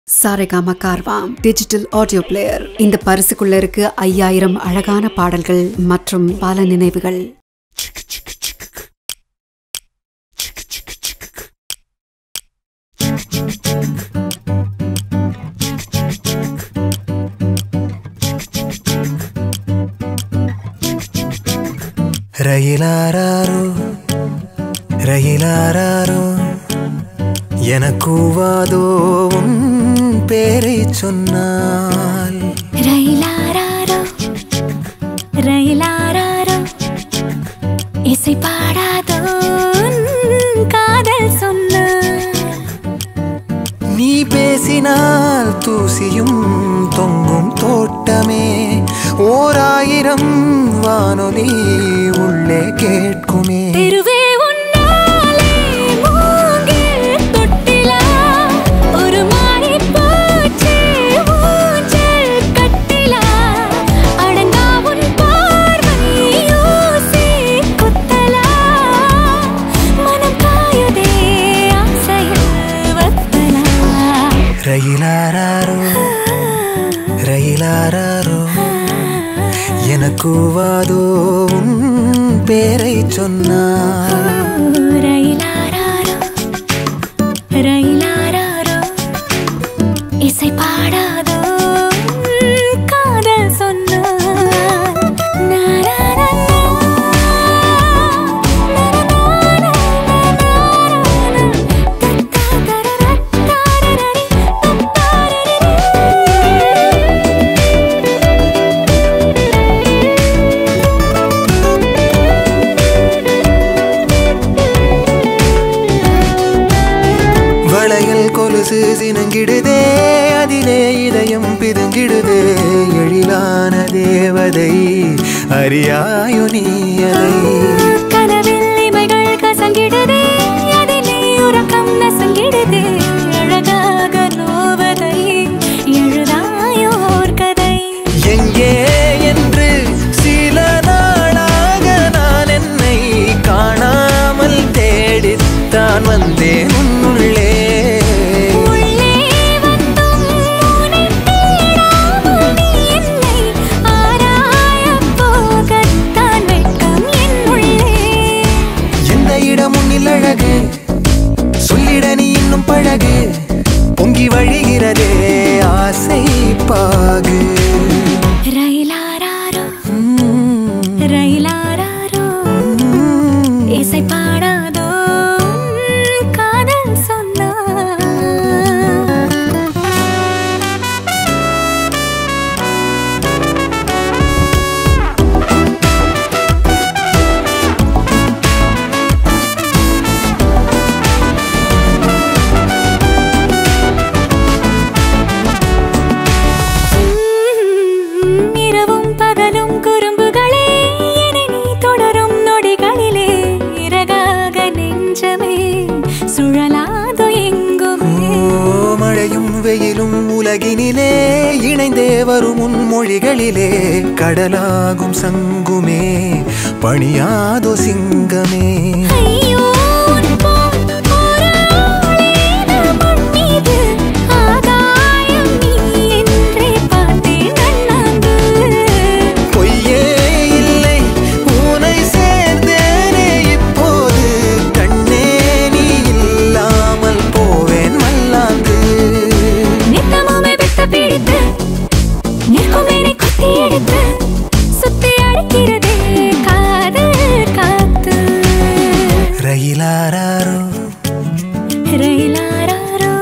Saregama Carvaan digital audio player இந்த பரிசுக்குள்ள இருக்கு ஐயாயிரம் அழகான பாடல்கள் மற்றும் பல நினைவுகள் ரயிலாரோ ரயிலாரோ எனக்கூவாதோ உன் பேரை சொன்னால் ரயிலாரோ ரயிலாரோ இசை பாடாதோ உன் காதல் சொன்ன நீ பேசினால் தூசியும் தொங்கும் தோட்டமே ஓராயிரம் வானொலி உள்ளே கேட்குமே தெருவே உன்னாலே மூங்கில் தொட்டிலா ஒரு மாறி போச்சு ஊஞ்சல் கட்டிலா அடங்கா உன் பார்வை யோசி குத்தலா மனம் காயுதே ஆசையில் வத்தலா ரயிலாரோ ரயிலாரோ எனக்கூவாதோ உன் பேரை சொன்னால் ரயிலாரோ ரயிலாரோ இசை பாடாதோ உன் காதல் சொன்னார் வளையல் கொலுசு சினங்கிடுதே அதிலே இதயம் பிதுங்கிடுதே எழிலான தேவதை அறியாயோ நீ அதை கனவில் இமைகள் கசங்கிடுதே அதிலே உறக்கம் நசங்கிடுதே அழகாக நோவதை எழுதாயோர் கதை எங்கே என்று சில நாளாக நான் என்னை காணாமல் தேடித்தான் வந்தேன் உன்னுள்ளே உள்ளே வந்தும் உன்னை தேடாமல் நீ என்னை ஆராயப் போகத்தான் வெட்கம் என் உள்ளே எந்த இடம் உன்னில் அழகு சொல்லிட நீ இன்னும் பழகு பொங்கி வழிகிறதே ஆசை பாகு ரயிலாரோ உம், ரயிலாரோ இசை பாடாதோ உன் காதல் சொன்னார் உம், இரவும் பகலும் குறும்புகளே என்னை நீ தொடரும் நொடிகளிலே இறகாக நெஞ்சமே சுழலாதோ எங்குமே ஓ மழையும் வெயிலும் உலகினிலே இணைந்தே வரும் உன் மொழிகளிலே கடலாகும் சங்குமே பணியாதோ சிங்கமே ஐயோ உன் போல் ஒரு ஆளேன மண் மீது ஆகாயம் நீ என்றே பார்த்தேன் அண்ணாந்து பொய்யே இல்லை உனை சேர்ந்தேனே இப்போது கண்ணே நீ இல்லாமல் போவேன் மல்லாந்து நித்தமுமே விட்டு பிடித்து நிற்கும் என்னை குத்தி எடுத்து சுத்தி அடிக்கிறதே காதல் காத்து ரயிலாரோ ரயிலாரோ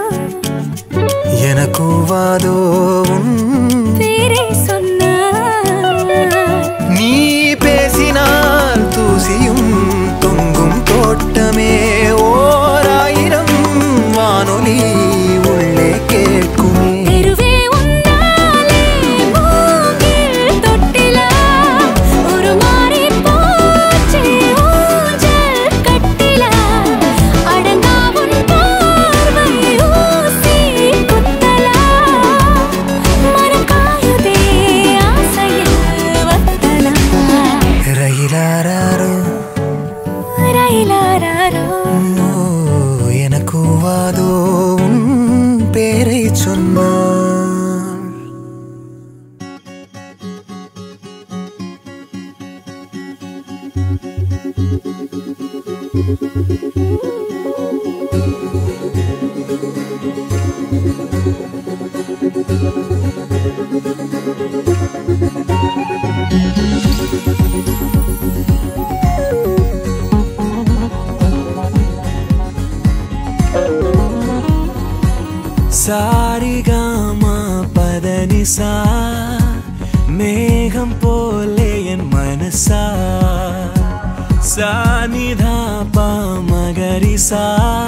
எனக்கூவாதோ உன் பேரை சொன்னார் நீ பேசினால் தூசியும் தொங்கும் தோட்டமே ஓராயிரம் வானொலி உள்ளே கேட்குமே தெருவே உன்னாலே மூங்கில் தொட்டிலா ஒரு மாறி போச்சு ஊஞ்சல் கட்டிலா அடங்கா உன் பார்வை ஊசி குத்தலா மனம் சாரிகாமா பதனிசா மேகம் போலே என் மனசா சானிதா பாமகரிசா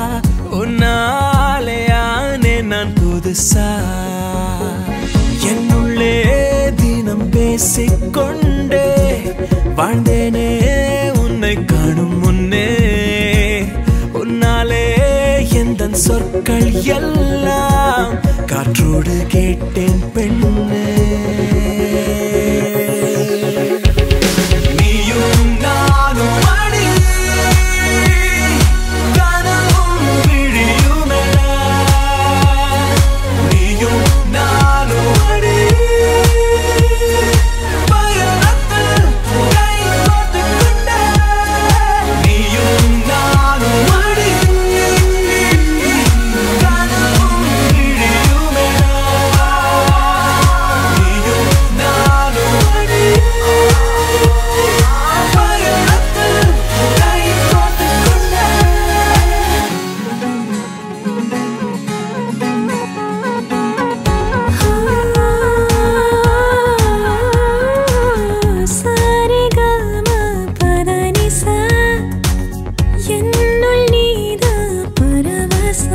உன்னாலேயானே நான் புதுசா என்னுள்ளே தினம் பேசிக்கொண்டே வாழ்ந்தேனே உன்னை காணும் முன்னே உன்னாலே எந்த சொற்கள் எல்லாம் காற்றோடு கேட்டேன் பெண்ணே நீயும் நானும் அடி கனவும் விழியுமென நீயும் நானும் அடி பயணத்தில் கை கோர்த்துக் கொண்ட நீயும் நானும் அடி கனவும் விழியுமென நீயும் நானும் அடி பயணத்தில் கை கோர்த்துக் கொண்ட சரிகம பதனிசா என்னுள் நீதா பரவசா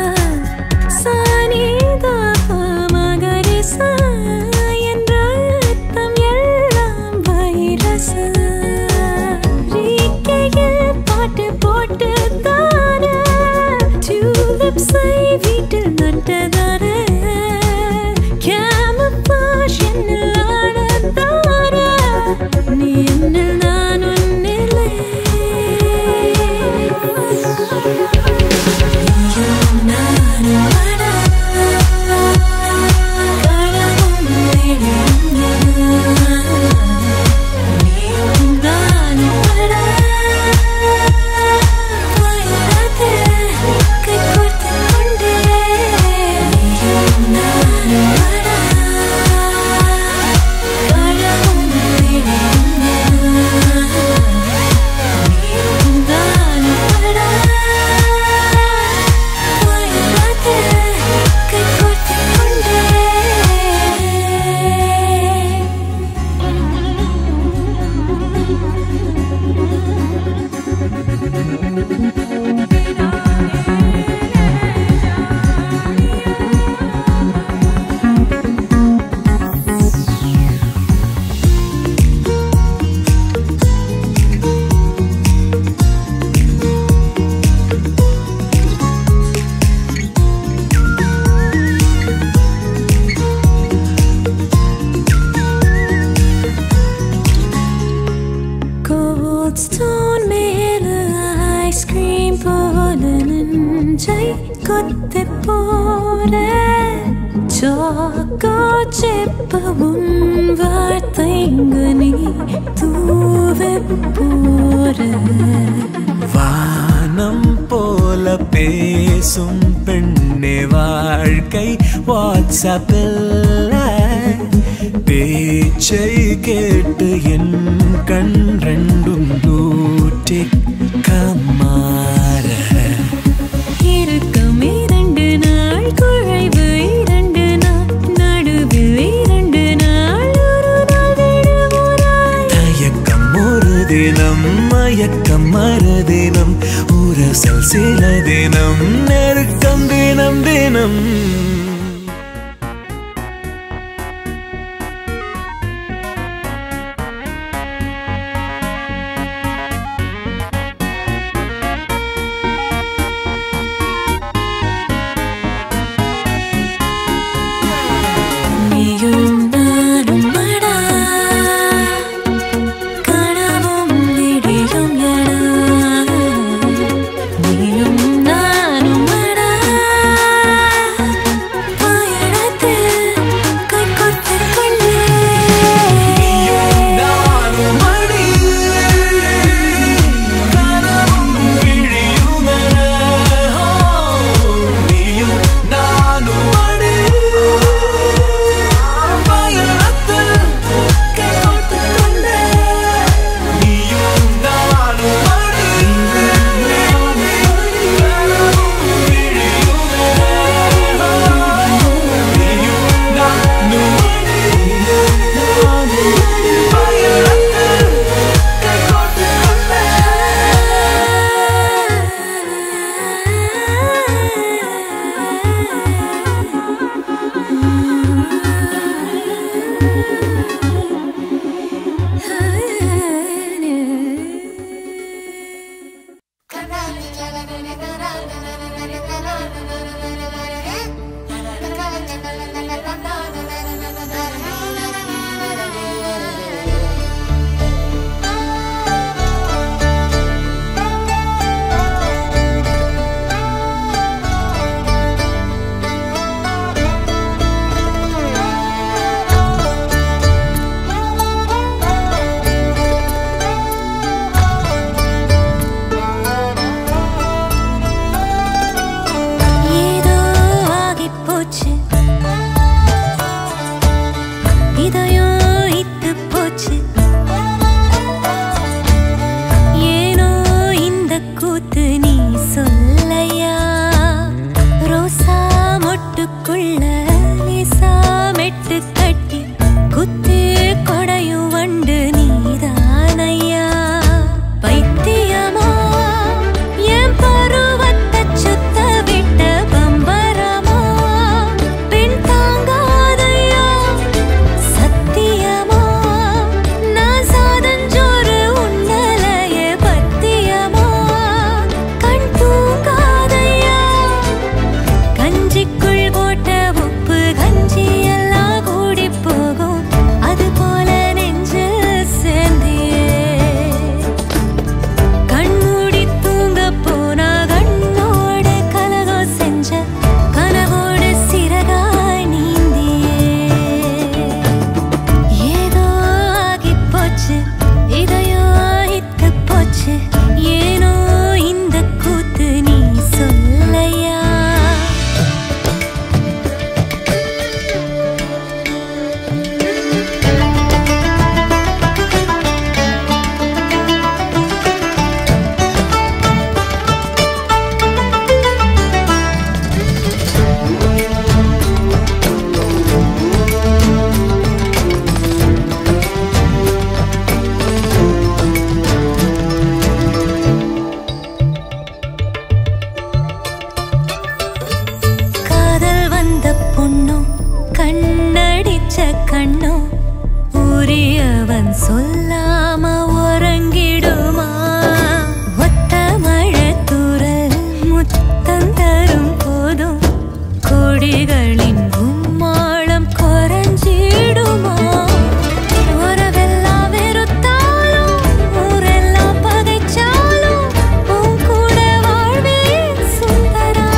சானிதா பமகரிசா என்ற அர்த்தம் எல்லாம் வைரசா ரீக்கையில் பாட்டு போட்டு தானே டியூலிப்ஸை வீட்டில் நட்டதானே கேமப்பாஷ் என்னில் ஆடத்தானே நீ என்னில் நான் உன்னிலே Cold stone மேல ஐஸ்கிரீம் போல நெஞ்சை கொத்தி போற சாக்கோ செப்ப உன் வார்த்தைங்க நீ தூவ போற வானம் போல பேசும் பெண்ணே வாழ்க்கை வாட்ஸ்அப்பில் பேச்சை கேட்டு என் கண் ரெண்டும் நூற்றி கமாற இருக்கும் இரண்டு நாள் குழைவு இரண்டு நாள் நடுவில் இரண்டு நாள் ஒரு நாள் விடுமுறை தயக்கம் ஒரு தினம் மயக்கம் மறுதினம் உரசல் சில தினம் நெருக்கம் தினம் தினம் நீயும் நானும் மடா கனவும் விடியும் எடா நீயும் நானும் மடா வெட்டு கட்டி குத்தி கொடையும் வண்டு நீதானையா பைத்தியமா என் பருவத்தை சுத்த விட்ட பம்பரமா பெண் தாங்காதையா சத்தியமா நான் சாதஞ்சோறு உன்னலையே பத்தியமா கண் தூங்காதையா கஞ்சிக்குள் போட்ட உப்பு கஞ்சி எல்லாம் கூடி போகும் அது போல நெஞ்சில் சேர்ந்தியே கண்மூடி தூங்க போனா கண்ணோட கலகம் செஞ்ச கனவோட சிறகாய் நீந்தியே ஏதோ ஆகி போச்சு இதயோ இத்து போச்சு ஏனோ இந்த கூத்து நீ சொல்லையா காதல் வந்த பொண்ணோ கண்ணடிச்ச கண்ணோ உரியவன் சொல்லாம உறங்கிடுமா ஒத்த மழை தூரல் முத்தம் தரும் போதும் கொடிகளின் உம்மாளம் குறைஞ்சிடுமா உறவெல்லாம் வெறுத்தாலும் ஊரெல்லாம் பகைச்சாலும் உன் கூட வாழ்வேன் சுந்தரா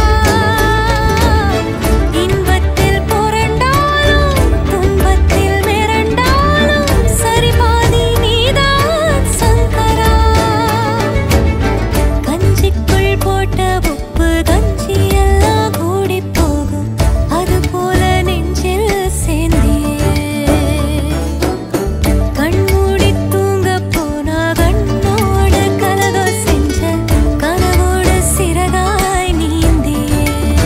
இன்பத்தில் புரண்டாலும் துன்பத்தில் மிரண்டாலும் சரி பாதி நீதான் சங்கரா கஞ்சிக்குள் போட்ட உப்பு கஞ்சி எல்லாம் கூடி போகும் அது போல நெஞ்சில் சேர்ந்தியே கண்மூடி தூங்க போனா கண்ணோட கலகம் செஞ்ச கனவோட சிறகாய் நீந்தியே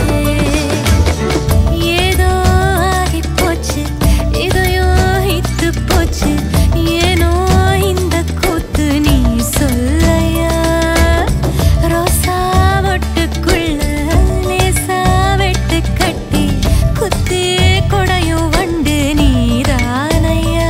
ஏதோ ஆகி போச்சு இதயோ இத்து போச்சு ஏனோ இந்த கூத்து நீ சொல்லையா ரோசா ஒட்டுக்குள்ள லேசா வெட்டு கட்டி குத்தி கொடையும் வண்டு நீதானையா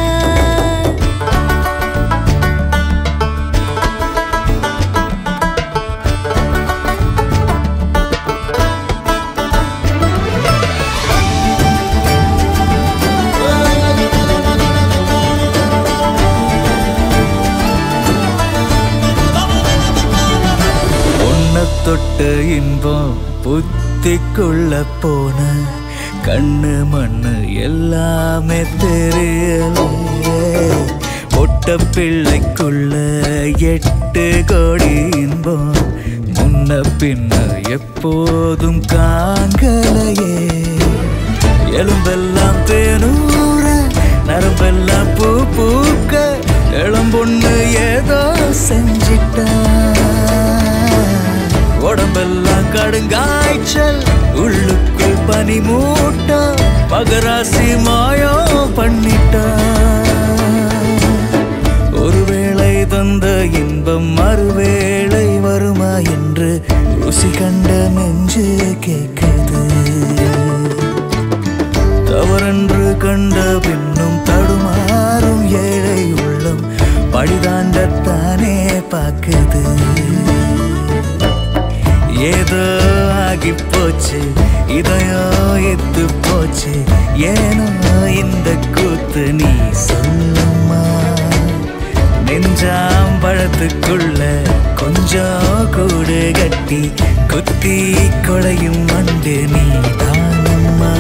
உன்னை தொட்ட இன்பம் புத்திக்குள்ள போன கண்ணு மண்ணு எல்லாமே தெரியலையே பொட்ட பிள்ளைக்குள்ள எட்டு கோடி இன்பம் முன்ன பின்ன எப்போதும் காங்கலையே எலும்பெல்லாம் தேனூர நரம்பெல்லாம் பூ பூக்க இளம்பொண்ணு ஏதோ செஞ்சிட்டா உடம்பெல்லாம் கடுங்காய்ச்சல் உள்ளுக்குள் பனி மூட்டம் மகராசி மாயம் பண்ணிட்டா ஒருவேளை தந்த இன்பம் மறுவேளை வருமா என்று ருசி கண்ட நெஞ்சு கேட்குது தவறென்று கண்ட பின்னும் தடுமாறும் ஏழை உள்ளம் படிதாண்டத்தானே பார்க்குது ஏதோ ஆகி போச்சு இதயோ எத்து போச்சு ஏனோ இந்த கூத்து நீ சொல்லுமா நெஞ்சாம்பழத்துக்குள்ள கொஞ்சம் கூடு கட்டி குத்தி கொடையும் மண்டு நீ தானம்மா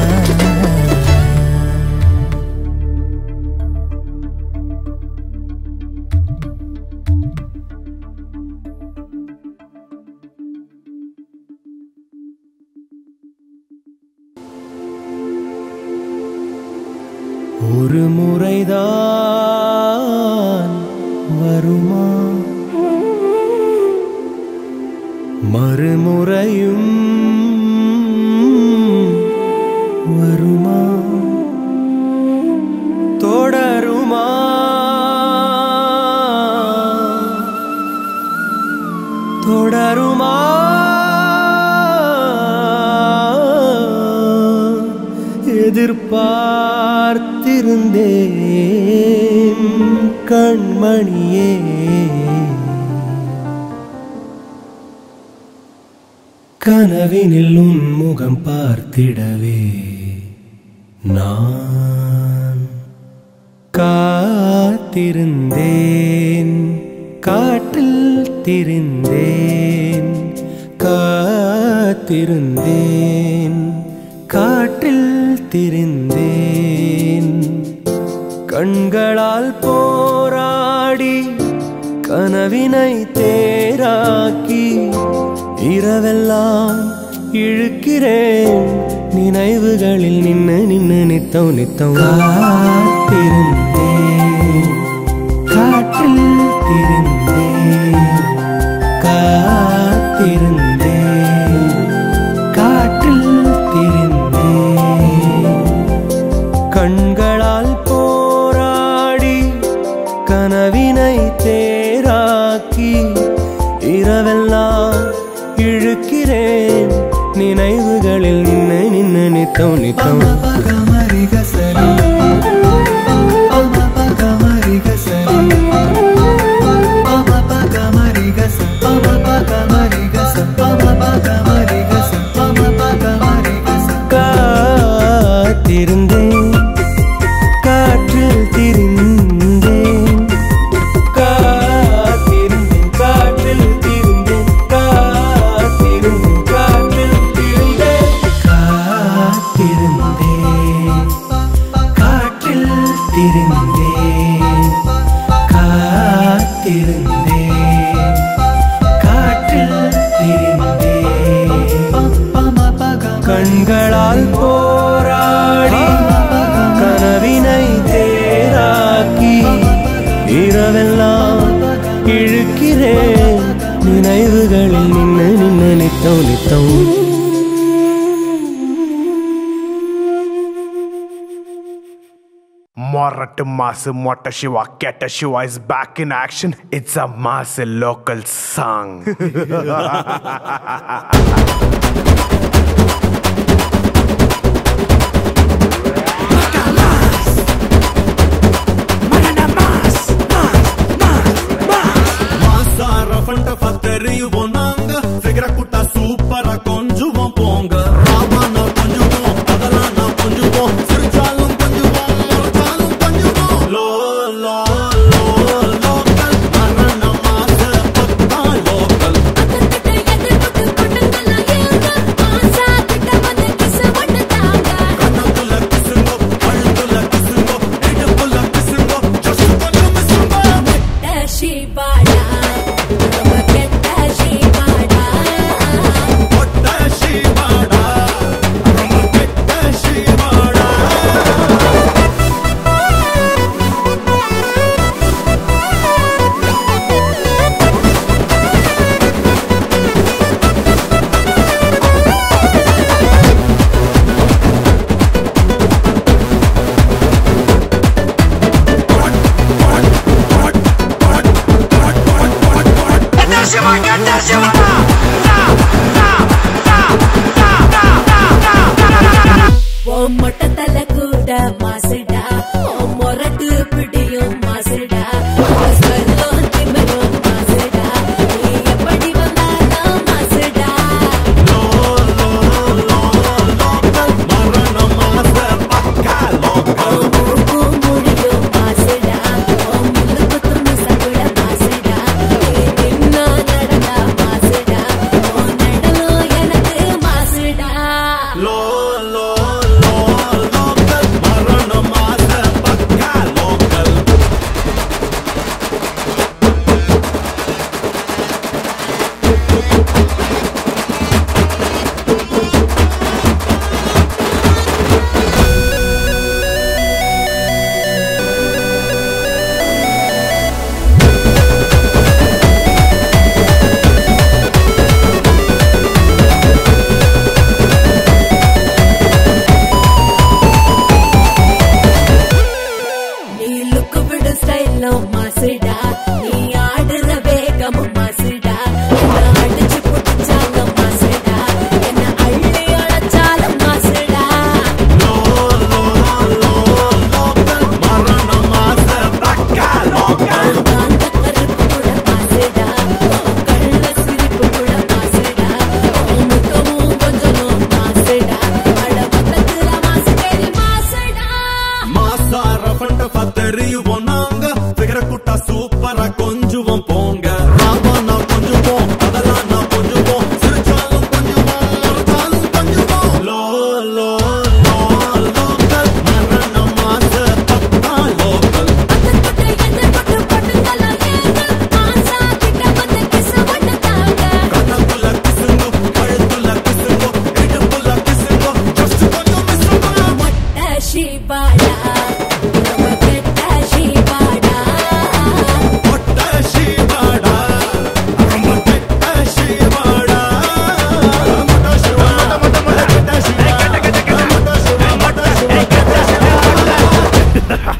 ஒரு முறைதான் வருமா மறுமுறையும் வருமா பார்த்திருந்தேன் கண்மணியே கனவினில் உன் முகம் பார்த்திடவே நான் காத்திருந்தேன் காட்டில் திரிந்தேன் காத்திருந்தேன் காற்றில் திரிந்தேன் கண்களால் போராடி கனவினை தேராக்கி இரவெல்லாம் இழுக்கிறேன் நினைவுகளில் நின்னு நின்னு நித்தம் நித்தம் காத்திருந்தேன் காற்றில் திரிந்தேன் காத்திருந்தேன் காற்றில் திரிந்தேன் கண்களால் போராடி கனவினை தேராக்கி இரவெல்லாம் இழுக்கிறேன் நினைவுகளில் நின்று நின்று நித்தம் நித்தம் காத்திருந்தேன் காற்றில் திரிந்தேன் காத்திருந்தேன் காற்றில் திரிந்தேன் காத்திருந்தேன் காற்றில் திரிந்தேன் காத்திருந்தேன் காற்றில் திரிந்தேன் காத்திருந்தேன் காற்றில் திரிந்தேன் கண்களால் போராடி கனவினை தேராக்கி இரவெல்லாம் இழுக்கிறேன் நினைவுகளில் நின்று நின்று நித்தம் நித்தம் Morat Mass Mota Shiva Keta Shiva is back in action. It's a mass local song. மாசார ஃபண்ட பத்தறியுவோம் நாங்க ஃபிகர குட்டா சூப்பரா கொஞ்சுவோம் போங்க ராவானா கொஞ்சுவோம் அதெல்லாம் நான் கொஞ்சுவோம் சிரிச்சாலும் கொஞ்சுவோம் முறைச்சாலும் கொஞ்சுவோம் லோ லோ லோ லோக்கல் மரண மாச பத்தா லோக்கல் கண்ணத்துல கிசுங்கோ அழுத்துல கிசுங்கோ இடுப்புல கிசுங்கோ ஜஸ்ட் கொஞ்சம் மிசுங்கோ ஒட்ட ஷீவாடா ரொம்ப கெட்ட ஷீவாடா மொட்டத்தல கூட மாசுடா உன் மொரட்டு பிடியும் மாசுடா ஸ்வர்கம் திமிரும் மாசுடா நீ எப்படி வந்தாலும் மாசுடா மரண மாச பக்கா லோக்கல் மூக்கும் முடியும் மாசுடா உன் முள்ளு குத்தும் சகுட மாசுடா நீ நின்னா நடந்தா மாசுடா உன் நடனம் எனக்கு மாசுடா லோ லோ லோ லோக்கல் மரண மாச ஷீபாடா ரொம்ப கெட்ட ஷீபாடா மொட்ட ஷீபாடா ரொம்ப கெட்ட ஷீபாடா மொட்ட ஷீவா மொட்ட மொட்ட கெட்ட ஷீவா மொட்ட ஷீவா மொட்ட ஷீவா கெட்ட ஷீவா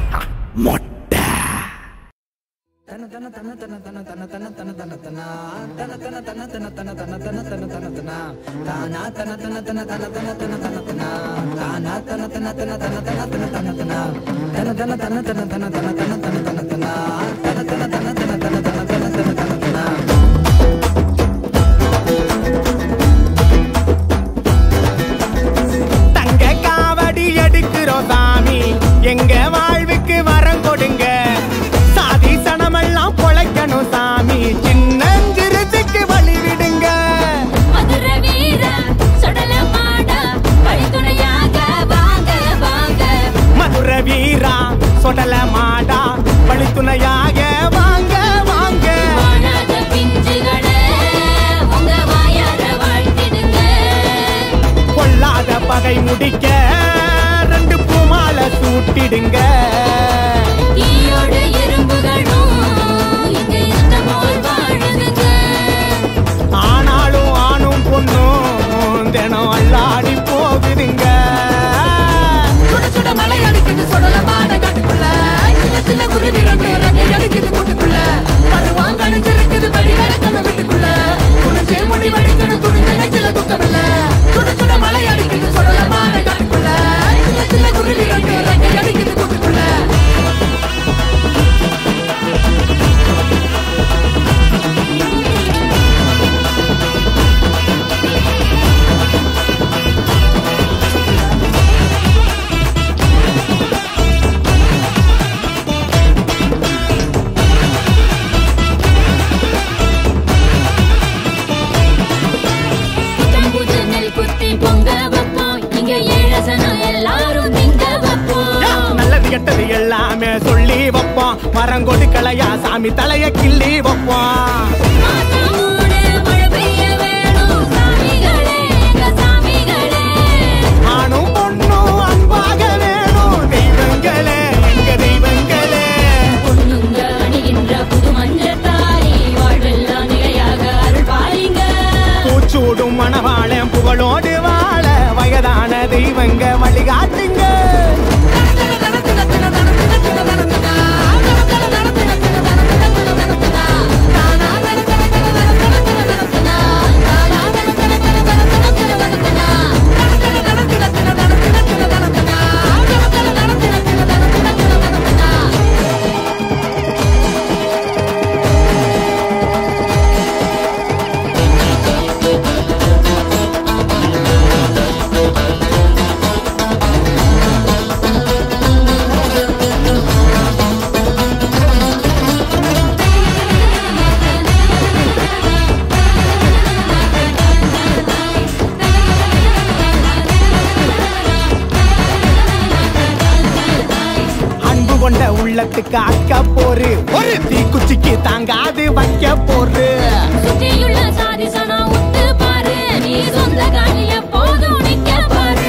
தங்க காவடி எடுக்கிறோம் சாமி எங்க வாழ்வுக்கு வரம் கொடுங்க சாதி சனமெல்லாம் பொழைக்கணும் சாமி சின்னஞ்சிறுத்துக்கு வழி விடுங்க மதுர வீர சுடல மாடா வழித்துணையாக வாங்க வாங்க மதுர வீரா சொடல மாடா வழித்துணையாக வாங்க வாங்க வாழாத பிஞ்சுகளே உங்க வாயார வாழ்த்திடுங்க கொல்லாத பகை முடிக்க ரெண்டு பூமால சூட்டிடுங்க ஈயோடு எறும்புகளும் இங்க இருந்த போல் வாழுதுங்க ஆனாலும் ஆணும் பொண்ணும் தினம் அல்லாடி போகுதுங்க சுட சுட மலை அடிக்குது சுடல மாட காட்டுக்குள்ள சின்ன சின்ன குருவி ரெண்டு ரெண்டு அடிக்குது கூட்டுக்குள்ள பருவாங்க அணிஞ்சிருக்குது படி நடக்கணும் வீட்டுக்குள்ள குடிச்சே முடி வடிக்கணும் துணிஞ்ச நெஞ்சில துக்கமில்ல சுட சுட மலை அடிக்குது சுடல மாட காட்டுக்குள்ள சின்ன சின்ன குருவி ரெண்டு ரெண்டு அடிக்குது கூட்டுக்குள்ள புது நெல் குத்தி பொங்க வைப்போம் இங்க ஏழசனம் எல்லாரும் திங்க வைப்போம் நல்லது கெட்டது எல்லாமே சொல்லி வைப்போம் மரம் கொடுக்கலையா சாமி தலைய கிள்ளி வைப்போம் மாசம் மூணு மழை பெய்ய வேணும் சாமிகளே எங்க சாமிகளே ஆணும் பொண்ணும் அன்பாக வேணும் தெய்வங்களே எங்க தெய்வங்களே பொண்ணுங்க அணிகின்ற புது மஞ்சத்தாரி வாழ்வெல்லாம் நிலையாக அருள் பாலிங்க பூச்சூடும் மணவாளன் புகழோடு வாழ வயதான தெய்வங்க வழிகாட்டுங்க அன்பு கொண்ட உள்ளத்துக்கு அக்க போரு ஒரு தீக்குச்சிக்கு தாங்காது வைக்க போரு சுற்றியுள்ள சாதி சனா உத்து பாரு நீ சொந்த காலிய போதும் நிக்க பாரு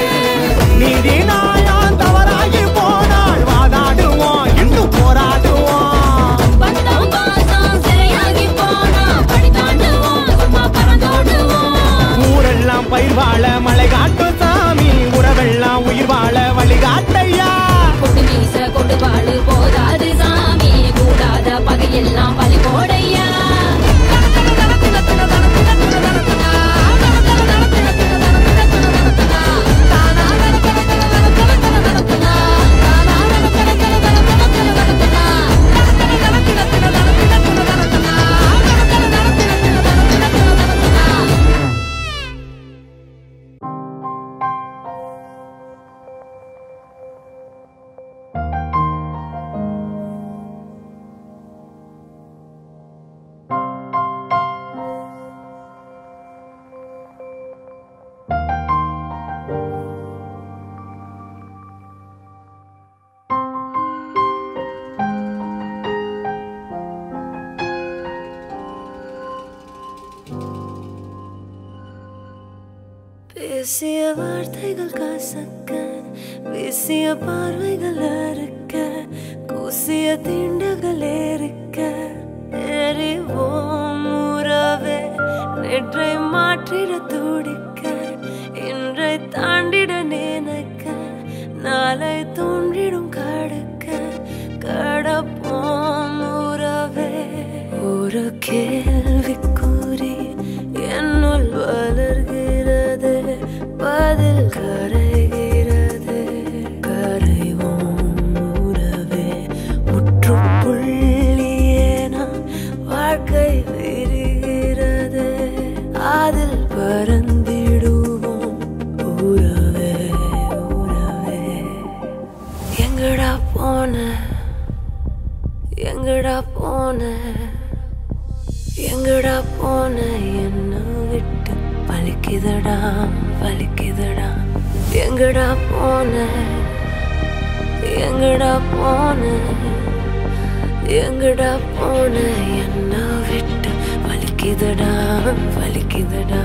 நீதி நாயம் தவறாகி போனால் வாதாடுவோம் இன்னும் போராடுவோம் பந்தம் பாசம் சிறையாகி போனா படி தாண்டுவோம் சும்மா பறந்தோடுவோம் ஊரெல்லாம் பயிர் வாழ மழை காட்டும் சாமி உறவெல்லாம் உயிர் வாழ வழிகாட்டையா கொண்டு மீச கொண்டு பாடு போதாது சாமி கூடாத பகையெல்லாம் பலி போடையா பேசிய வார்த்தைகள் கசக்க வீசிய பார்வைகள் இருக்க கூசிய தீண்டுகள் இருக்க எறிவோம் உறவே நேற்றை மாற்றிட துடிக்க இன்றை தாண்டிட நினைக்க நாளை தோன்றிடும் கடக்க கடப்போம் உறவே ஒரு கேள்விக்குறி என்னுள் வளர்கிறது பதில் கரைகிறது கரைவோம் உறவே முற்றுப்புள்ளியே நான் வாழ்க்கை விரிகிறது அதில் பறந்திடுவோம் உறவே உறவே எங்கடா போன எங்கடா போன எங்கடா போன என்ன விட்டு வலிக்குதடா வலிக்குதடா எங்கடா போன எங்கடா போன எங்கடா போன என்ன விட்டு வலிக்குதடா வலிக்குதடா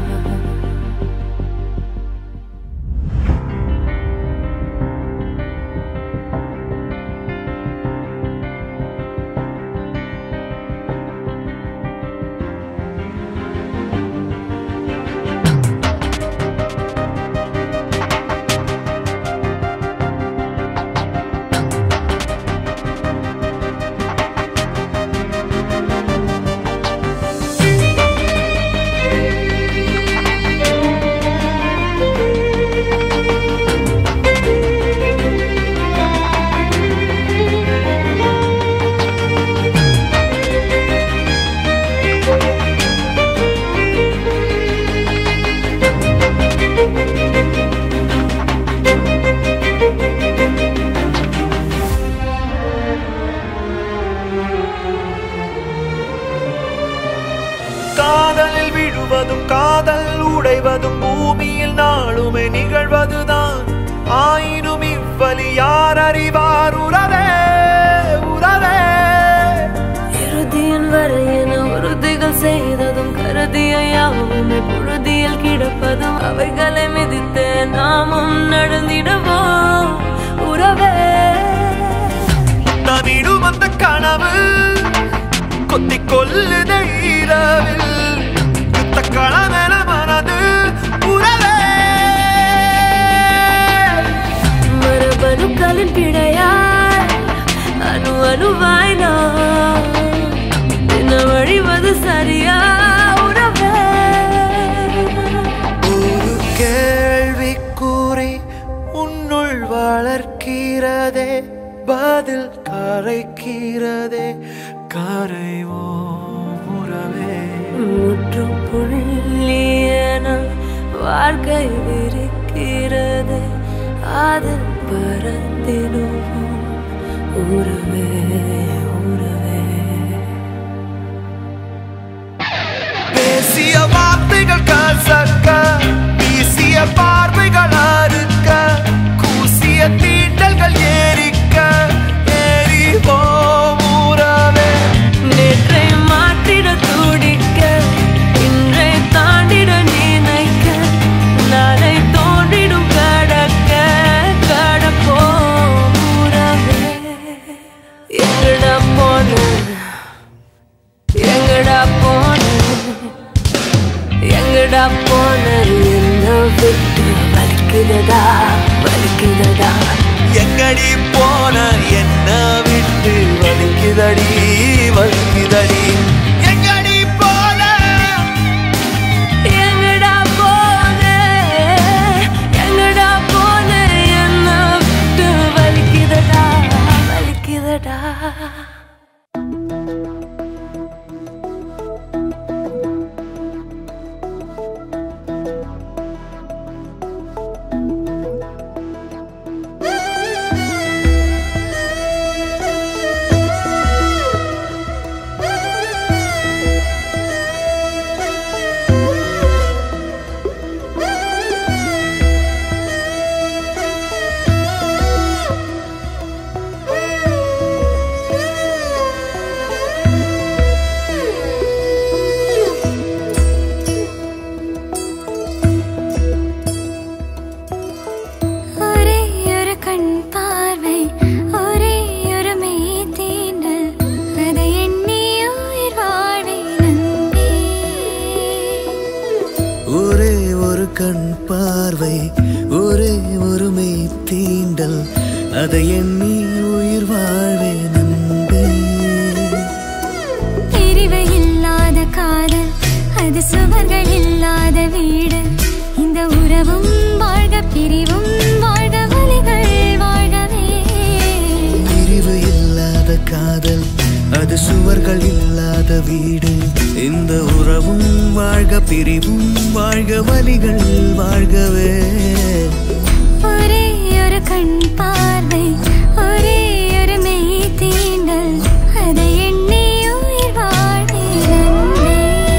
காதலில் விழுவதும் காதல் உடைவதும் பூமியில் நாளுமே நிகழ்வதுதான் ஆயினும் இவ்வழி யார் அறிவார் உறவே உறவே இறுதியின் வரை என உறுதிகள் செய்ததும் கருதிய யாவுமே புழுதியில் கிடப்பதும் அவைகளை மிதித்து நாமும் நடந்திடுவோம் உறவே நவிடும் அந்த கனவு கொத்தி கொல்லுத இரவில் யுத்த களமென மனது உறவே மரபணுக்களின் பிழையாய் அணு அணுவாய் நாம் தின வழிவது சரியா உறவே ஒரு கேள்விக்கூறி உன்னுள் வளர்க்கிறதே பதில் கரைக்கிறதே கரைவோ உறவே முற்றுப்புள்ளியன வாழ்க்கை இருக்கிறது அதில் பறந்திடுவோம் உறவே உறவே பேசிய வார்த்தைகள் கசக்க வீசிய பார்வைகள் அறுக்க கூசிய தீண்டல்கள் ஏறிக்க ஏறிவோம் உறவே நேற்றை மாற்றிட துடிக்க இன்றை தாண்டிட நினைக்க நாளை தோன்றிடும் கடக்க கடப்போம் உறவே எங்கடா போன எங்கடா போன எங்கடா போன என்ன விட்டு வலிக்குதடா வலிக்குதடா எங்கடி போன என்ன விட்டு வலிக்குதடி வலிக்குதடி எங்கடி போன எங்கடா போன எங்கடா போன என்ன விட்டு வலிக்குதடா வலிக்குதடா அதை எண்ணி உயிர் வாழ்வேன் அன்பே பிரிவு இல்லாத காதல் அது சுவர்கள் இல்லாத வீடு இந்த உறவும் வாழ்க பிரிவும் வாழ்க வலிகள் வாழ்கவே பிரிவு இல்லாத காதல் அது சுவர்கள் இல்லாத வீடு இந்த உறவும் வாழ்க பிரிவும் வாழ்க வலிகள் வாழ்கவே ஒரே ஒரு கண் பார்வை ஒரே ஒரு மெய் தீண்டல் அதை எண்ணி உயிர் வாழ்வேன் அன்பே.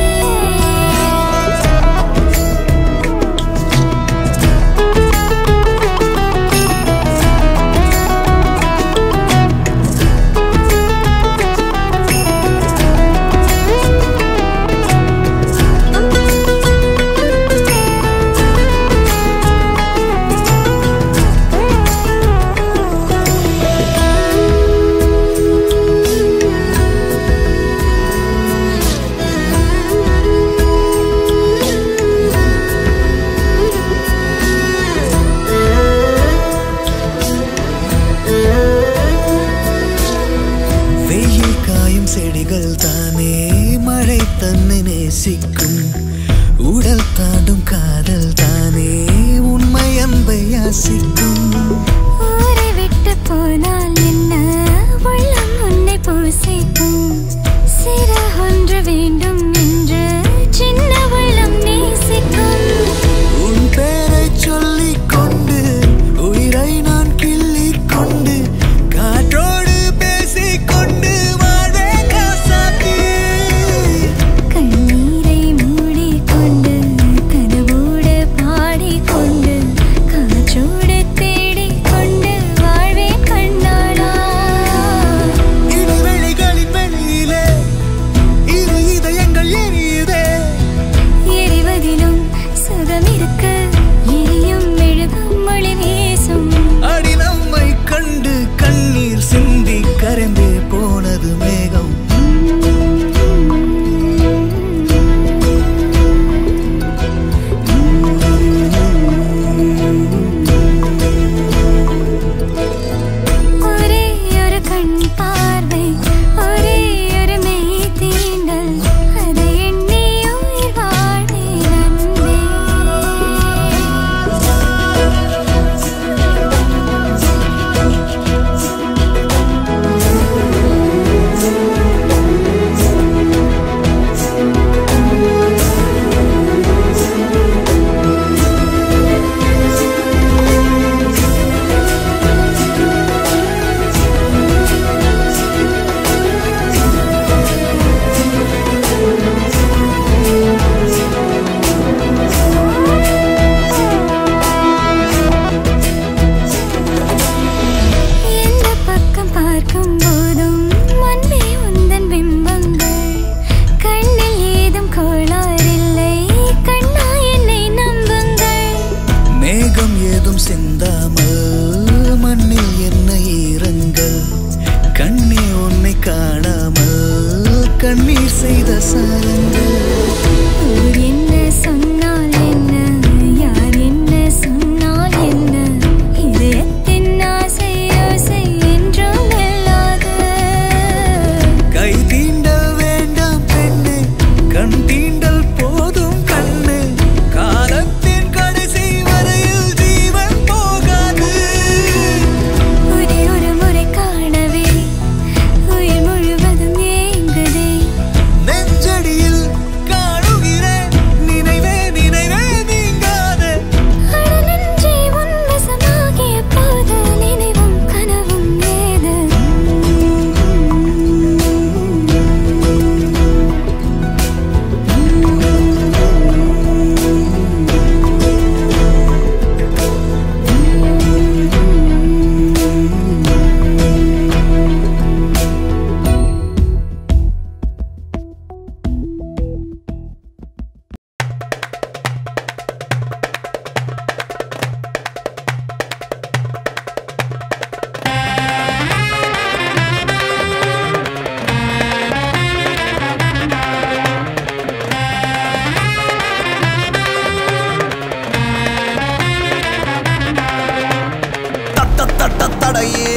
வெயில் காயும் செடிகள் தானே மழை தன்னை நேசிக்கும் உடல் தாண்டும் காதல் தானே உண்மை அன்பை யாசிக்கும் ஊரை விட்டு போனால் என்ன உள்ளம் உன்னை பூசிக்கும் சிற ஒன்று வேண்டும் என்று சின்ன உள்ளம் நேசிக்கும் உன் பேரை சொல்லிக் கொண்டு உயிரை நான் கிள்ளிக் கொண்டு காற்றோடு பேசிக் கொண்டு வாழே காசாக்கி கண்ணீரை மூடிக்கொண்டு கனவோடு பாடிக்கொண்டு காற்றோடு தே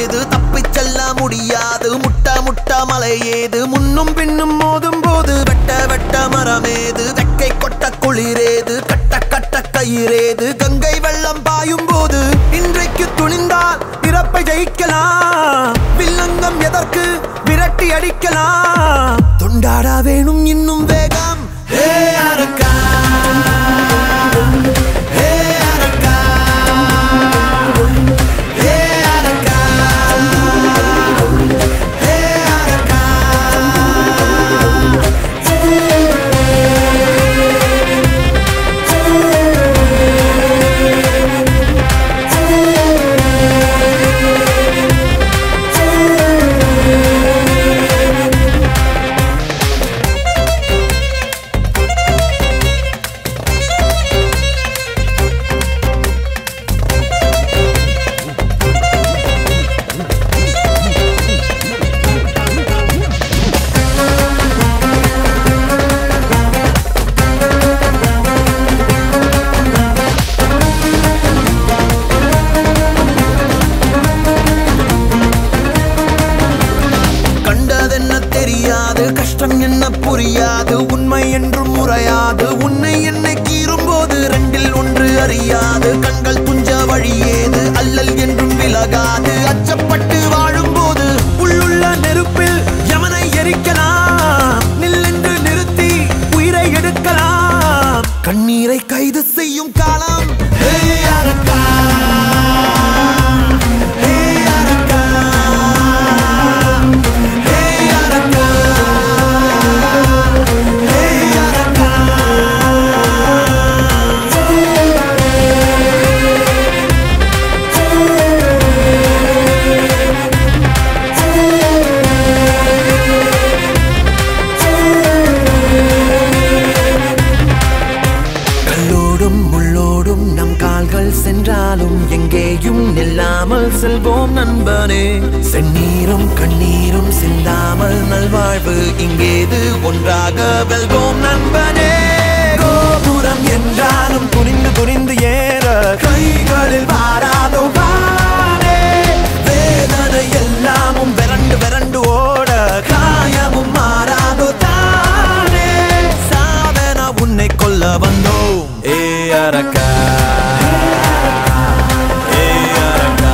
ஏது தப்பிச் செல்ல முடியாது முட்ட முட்ட மலை ஏது முன்னும் பின்னும் மோதும் போது வெட்ட வெட்ட மரமேது வெக்கை கொட்ட குளிரேது கட்ட கட்ட கயிறேது கங்கை வெள்ளம் பாயும் போது இன்றைக்கு துணிந்தால் பிறப்பை ஜெயிக்கலாம் வில்லங்கம் எதற்கு விரட்டி அடிக்கலாம் தொண்டாட வேணும் இன்னும் வேகம் ஹே அரக்கா ஹே அரக்கா ஹே அரக்கா ஹே அரக்கா கண்டதென்ன தெரியாது கஷ்டம் என்ன புரியாது உண்மை என்றும் முறையாது உன்னை என்னை கீறும்போது ரெண்டில் ஒன்று அறியாது கண்கள் துஞ்ச வழியேது அல்லல் என்றும் விலகாது அச்சப்பட்டு வாழும்போது உள்ளுள்ள நெருப்பில் யமனை எரிக்கலாம் நில்லென்று நிறுத்தி உயிரை எடுக்கலாம் கண்ணீரை கைது செய்யும் காலம் ஹே அரக்கா ஹே அரக்கா ஹே அரக்கா ஹே அரக்கா கல்லோடும் முள்ளோடும் நம் கால்கள் சென்றாலும் எங்கேயும் நில்லாமல் செல்வோம் நண்பனே செந்நீரும் கண்ணீரும் சிந்தாமல் நல்வாழ்வு இங்கேது ஒன்றாக வெல்வோம் நண்பனே கோபுரம் என்றாலும் துணிந்து துணிந்து ஏற கைகளில் வாராதோ வானே வேதனை எல்லாமும் விரண்டு விரண்டு ஓட காயமும் மாறாதோ தானே சாதன உன்னை கொல்ல வந்தோம் ஏ அரக்கா ஏ அரக்கா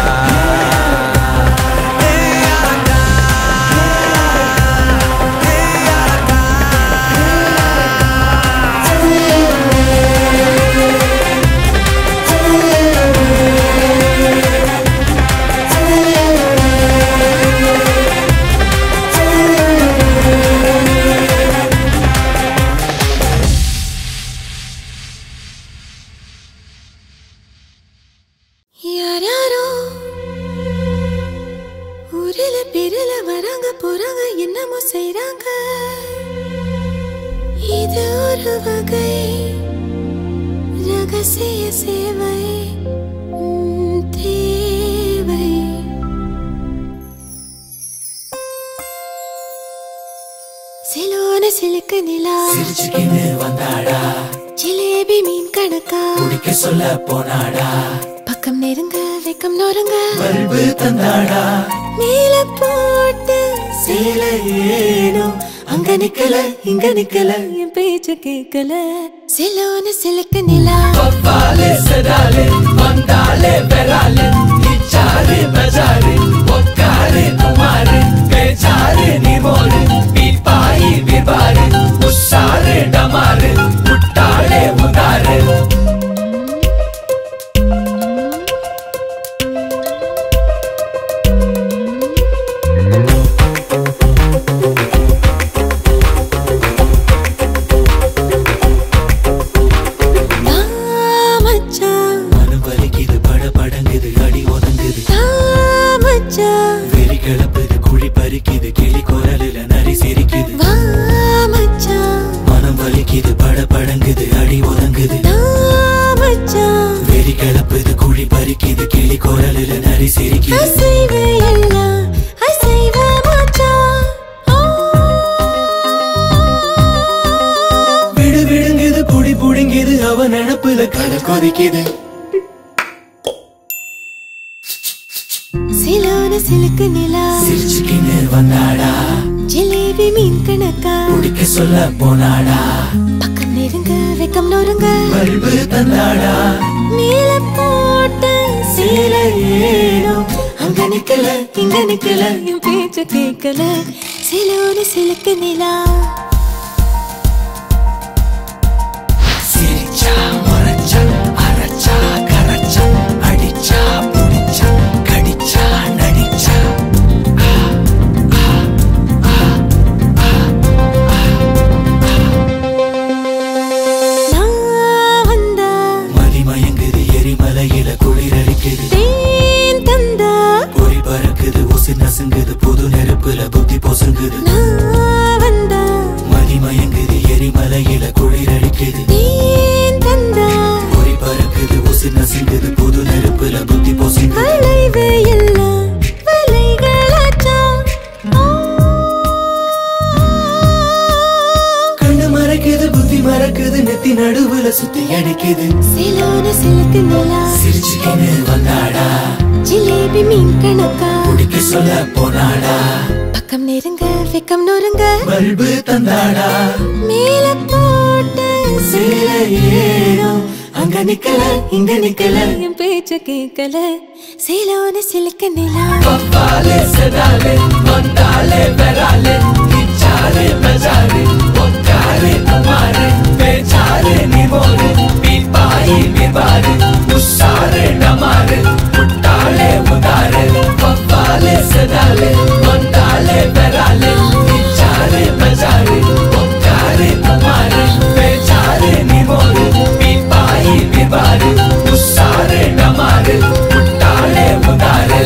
ஏ அரக்கா ஏ அரக்கா யாராரோ ஊரில பேரில வராங்க போறாங்க என்னமோ செய்றாங்க இது ஒரு வகை ரகசிய சேவை ம், தேவை சிலோன சிலுக்கு நிலா சிரிச்சுக்கின்னு வந்தாடா ஜிலேபி மீன் கணக்கா குடிக்க சொல்ல போனாடா பக்கம் நெருங்க வெக்கம் நொறுங்க பல்பு தந்தாடா மேல போட்டு சேல ஏனோ அங்க நிக்கல இங்க நிக்கல என் பேச்ச கேட்கல சிலோன சிலுக்கு நிலா பப்பாலே செடாலே வந்தாலே பெறாலே இச்சாரு பஜாரு ஒக்காரு குமாரு பேச்சாரு நீமோரு பீப்பாயி விபாரு உஷாரு டமாரு முட்டாளே முதாரு வா மச்சான் மனம் வலிக்குது பட படங்குது அடி ஒதுங்குது வா மச்சான் வெறி கிளப்புது குழி பறிக்குது கிளி குரலுல நரி சிரிக்குது வா மச்சான் மனம் வலிக்குது பட படங்குது அடி ஒதுங்குது வா மச்சான் வெறி கிளப்புது குழி பறிக்குது கிளி குரலுல நரி சிரிக்குது அசைவ எல்லாம் அசைவ மச்சான் ஆ. விடு விடுங்குது புடி புடுங்குது அவ நினப்புல கடல் கொதிக்குது சிலோன சிலுக்கு நிலா சிரிச்சுக்கின்னு வந்தாடா ஜிலேபி மீன் கணக்கா குடிக்க சொல்ல போனாடா பக்கம் நெருங்க வெக்கம் நொறுங்க பல்பு தந்தாடா மேல போட்ட சேலை ஏனோ அங்க நிக்கல இங்க நிக்கல என் பேச்ச கேட்கல சிலோனு சிலுக்கு நிலா சிரிச்சா முறைச்சா அரைச்சா கரைச்சா அடிச்சா புடிச்சா கடிச்சா நடிச்சா நான் வந்தா மதிமயங்குது எரிமலையில குளிர் அடிக்குது தேன் தந்தா பொறி பறக்குது உசு நசுங்குது புது நெருப்புல புத்தி பொசுங்குது நான் வந்தா மதிமயங்குது எரிமலையில குளிர் அடிக்குது தேன் தந்தா பொறி பறக்குது உசு நசுங்குது புது நெருப்புல புத்தி பொசுங்குது வளைவு எல்லாம் வலைகளாச்சா ஆ. கண்ணு மறைக்குது புத்தி மறக்குது நெத்தி நடுவுல சுத்தி அடிக்குது சிலோனு சிலுக்கு நிலா சிரிச்சுக்கின்னு வந்தாடா ஜிலேபி மீன் கணக்கா குடிக்க சொல்ல போனாடா பக்கம் நெருங்க வெக்கம் நொறுங்க பல்பு தந்தாடா மேல போட்ட சேலை ஏனோ அங்க நிக்கல இங்க நிக்கல என் பேச்ச கேட்கல சிலோனு சிலுக்கு நிலா பப்பாலே செடாலே வந்தாலே பெறாலே கிச்சாலே பஜாரே ஒக்காரே குமாரே பேச்சாலே நிமோரே பீப்பாயி நிவாரே உஷாரே நமாரே முட்டாளே உதாரே பப்பாலே செடாலே வந்தாலே பெறாலே கிச்சாலே பஜாரே ஒக்காரே குமாரே பேச்சாலே நிமோரே பீப்பாயி நிவாரே உஷாரே நமாரே முட்டாளே உதாரே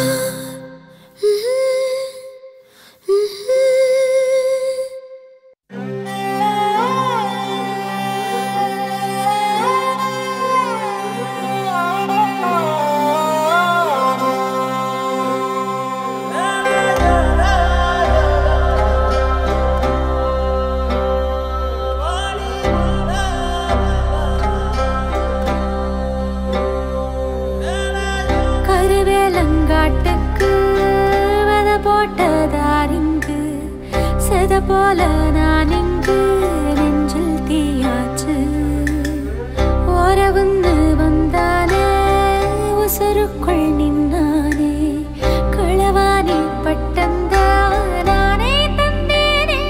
கருவேலங்காட்டுக்கு வித போட்டதாரிங்கு செத போல நான் இங்கு நெஞ்சில் தீயாச்சு ஓரவுந்து வந்தானே உசுருக்குள் நின்னானே களவாணி பட்டந்தா நானே தந்தேனே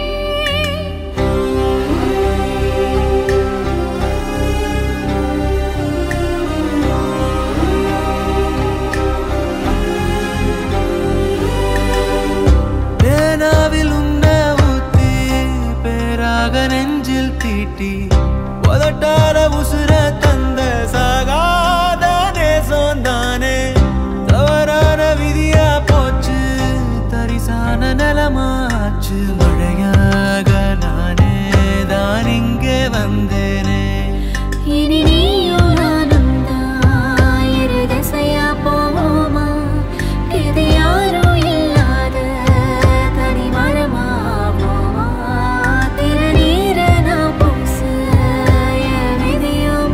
பேனாவில் உன்ன ஊத்தி பேராக நெஞ்சில் தீட்டி உதட்டார உசுர தந்த சாகாத நேசம் தானே தவறான விதியா போச்சு தரிசான நிலமாச்சு மழையாக நானே தான் இங்கே வந்தேனே இனி நீயும் நானும் தான் இரு திசையா போவோமா இது யாரும் இல்லாத தனி மரமாவோமா திருநீர நான் பூச என் விதியும்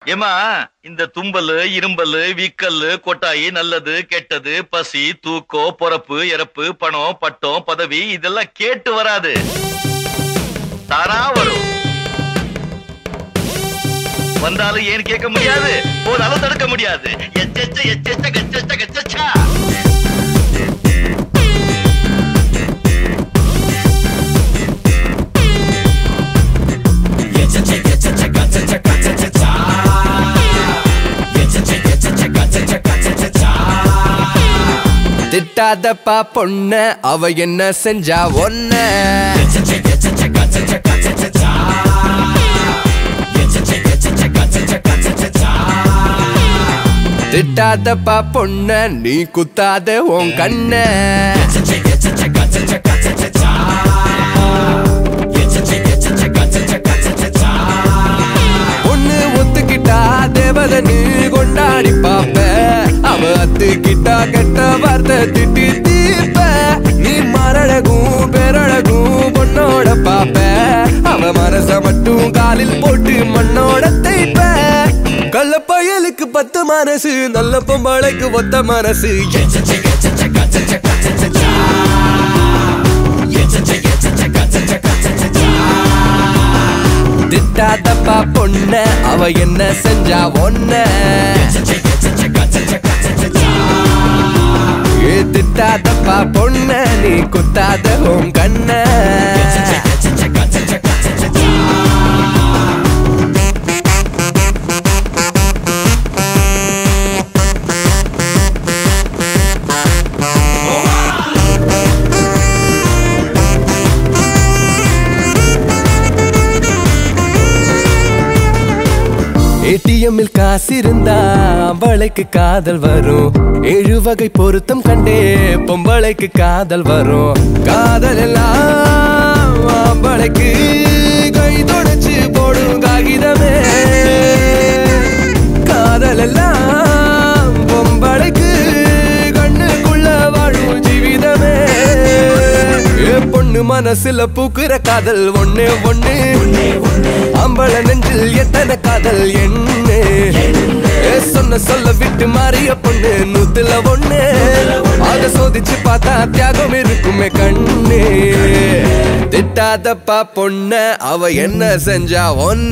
ஏமா இந்த தும்பல் இரும்பல் வீக்கல் கொட்டாயி நல்லது கெட்டது பசி தூக்கம் பொறப்பு இறப்பு பணம் பட்டம் பதவி இதெல்லாம் கேட்டு வராது தானா வரும் வந்தாலும் ஏன் கேட்க முடியாது போதாலும் தடுக்க முடியாது எச்செச்ச எச்செச்ச கச்செச்ச கச்சச்சா திட்டாதப்பா பொண்ண அவ என்ன செஞ்சா ஒன்ன திட்டாதப்பா பொண்ண நீ குத்தாத உன் கண்ண பொண்ணு ஒத்துக்கிட்டா தேவதனு கொண்டாடி பாப்ப அவ அத்துக்கிட்டா கெட்ட வார்த்தை திட்டி தீப்ப நீ மரழகும் பேரழகும் பொண்ணோட பாப்ப அவ மனச மட்டும் காலில் போட்டு மண்ணோட தைப்ப கள்ள பயலுக்கு பத்து மனசு நல்ல பொம்பளைக்கு ஒத்த மனசு எச்சச்ச, எச்சச்ச, கச்சச்ச, கச்சச்சா. எச்சச்ச, எச்சச்ச, கச்சச்ச, கச்சச்சா. திட்டாதப்பா பொண்ண அவ என்ன செஞ்சா ஒன்ன ஏ திட்டாதப்பா பொண்ண நீ குத்தாத உன் கண்ண ஏடிஎம்மில் காசு இருந்தா அவளைக்கு காதல் வரும் ஏழு வகை பொருத்தம் கண்டே பொம்பளைக்கு காதல் வரும் காதல் எல்லாம் அவளைக்கு கை தொடச்சு போடும் காகிதமே காதல் எல்லாம் பொம்பளைக்கு கண்ணுக்குள்ள வாழும் ஜீவிதமே ஏ பொண்ணு மனசுல பூக்குற காதல் ஒண்ணு ஒண்ணு அம்பள நெஞ்சில் எத்தனை காதல் என்ன ஏ சொன்ன சொல்ல விட்டு மாறிய பொண்ணு நூத்துல ஒண்ணு அத சோதிச்சு பார்த்தா தியாகம் இருக்குமே கண்ணு திட்டாதப்பா பொண்ண அவ என்ன செஞ்சா ஒன்ன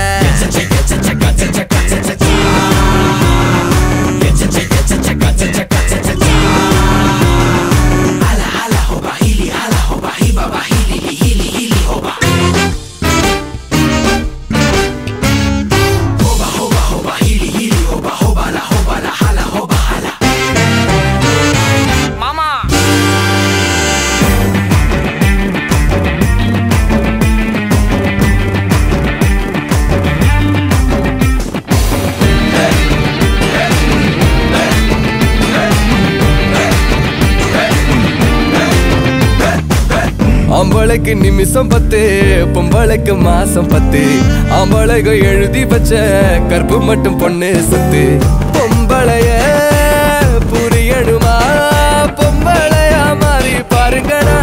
ஆம்பளைக்கு நிமிஷம் பத்து பொம்பளைக்கு மாசம் பத்து ஆம்பளைக்கு எழுதி வச்ச கற்பு மட்டும் பொண்ணு சொத்து பொம்பளைய புரியணுமா பொம்பளையா மாறி பாருங்கடா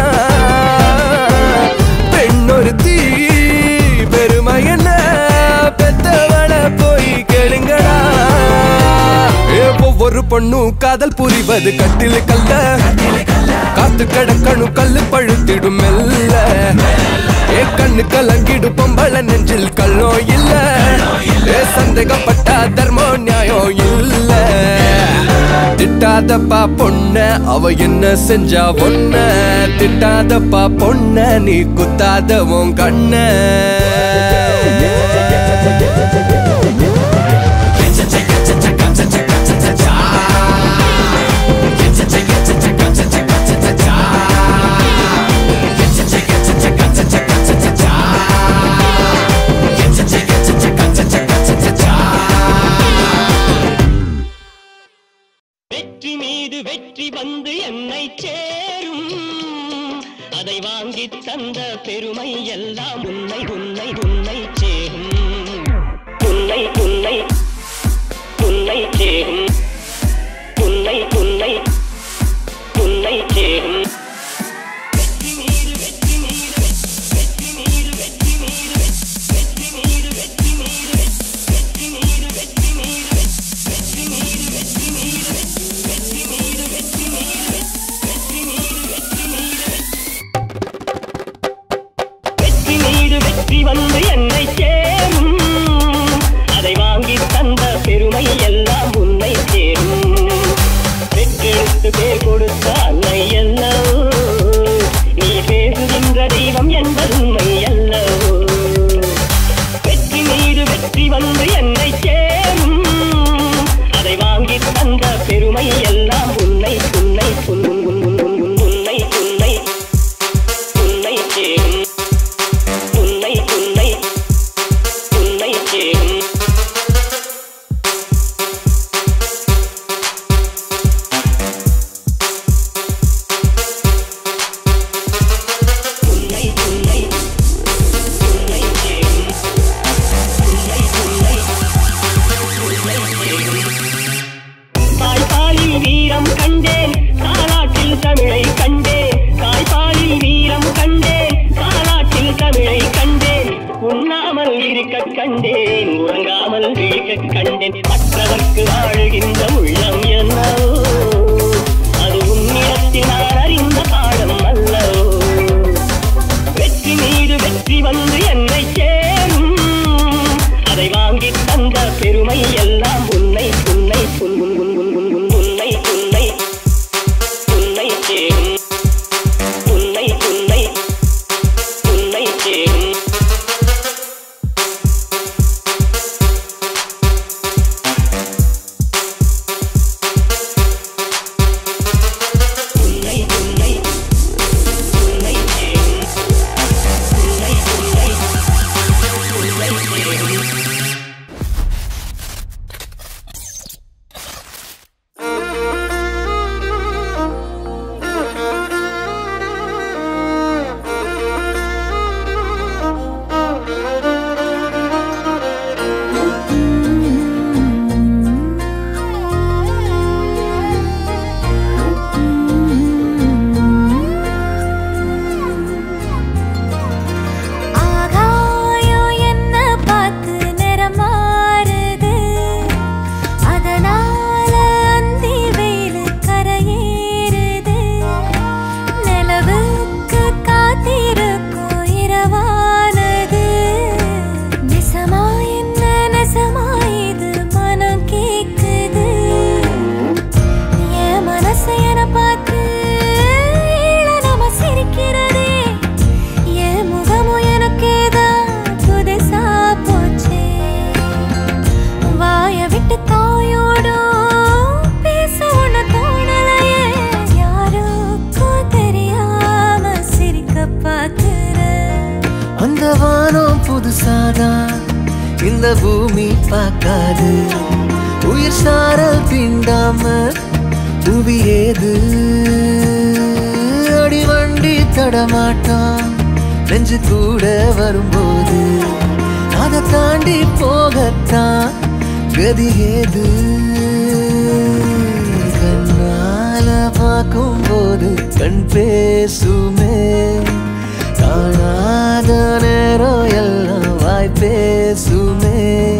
பெண்ணொருத்தி பெருமை என்ன பெத்தவள போய் கேளுங்கடா ஏ, ஒவ்வொரு பொண்ணும் காதல் புரிவது கட்டில கல்ல காத்து கிடக்கணும் கல்லு பழுத்திடும் மெல்ல ஏ கண்ணு கலங்கிடு பொம்பள நெஞ்சில் கல்லோ இல்ல ஏ சந்தேகப்பட்டா தர்மோ நியாயம் இல்ல திட்டாதப்பா பொண்ண அவ என்ன செஞ்சா ஒன்ன திட்டாதப்பா பொண்ண நீ குத்தாத உன் கண்ண வெற்றி மீது வெற்றி வந்து என்னை சேரும் அதை வாங்கி தந்த பெருமை எல்லாம் உன்னை உன்னை உன்னை சேரும் உன்னை உன்னை உன்னை சேரும் உன்னை உன்னை உன்னை சேரும் வெற்றி மீது வெற்றி மீது வெற்றி மீது வெற்றி மீது வெற்றி மீது வெற்றி பெருமை எல்லாம் உன்னை உன்னை உன் உன் உன் உன் உன் உன் உன்னை உன்னை உன்னை சேரும் உன்னை உன்னை உன்னை சேரும் உன்னை உன்னை உன்னை சேரும் உன்னை உன்னை உன்னை சேரும் தாய்ப்பாலில் வீரம் கண்டேன் தாலாட்டில் தமிழை கண்டேன் தாய்ப்பாலில் வீரம் கண்டேன் தாலாட்டில் தமிழை கண்டேன் உண்ணாமல் இருக்க கண்டேன் உறங்காமல் விழிக்க கண்டேன் மற்றவர்க்கு வாழுகின்ற உள்ளம் என்னவோ அது உன்னிடத்தில் நான் அறிந்த பாடம் அல்லவோ வெற்றி மீது வெற்றி வந்து என்னை சேரும் அதை வாங்கி தந்த பெருமை எல்லாம் உன்னை உன்னை உன் உன் உன் உன் உன் உன் உன்னை உன்னை உன்னை சேரும் உன்னை உன்னை உன்னை சேரும் உன்னை உன்னை உன்னை சேரும் உன்னை உன்னை உன்னை சேரும் ஆகாயம் என்ன பார்த்து நிறம் மாறுது அதனால அந்தி வெயில் கரையேறுது நிலவுக்கு காத்திருக்கும் இரவானது நெசமா என்ன நெசமா இது மனம் கேக்குது என் மனசு என பார்த்து நம்ம சிரிக்கிறதே என் முகமும் எனக்கேதான் புதுசா போச்சே வாய விட்டு தாயோடும் பேச ஒண்ணு தோணலையே யாருக்கும் தெரியாம சிரிக்க பார்க்கிறேன் அந்த வானம் புதுசாதான் இந்த பூமி பார்க்காது உயிர் சாரல் தீண்டாம புவி ஏது அடி வண்டி தடமாட்டான் நெஞ்சு கூட வரும்போது அதை தாண்டி போகத்தான் கதி ஏது கண்ணால பார்க்கும்போது கண் பேசுமே காணாத நேரம் எல்லாம் வாய் பேசுமே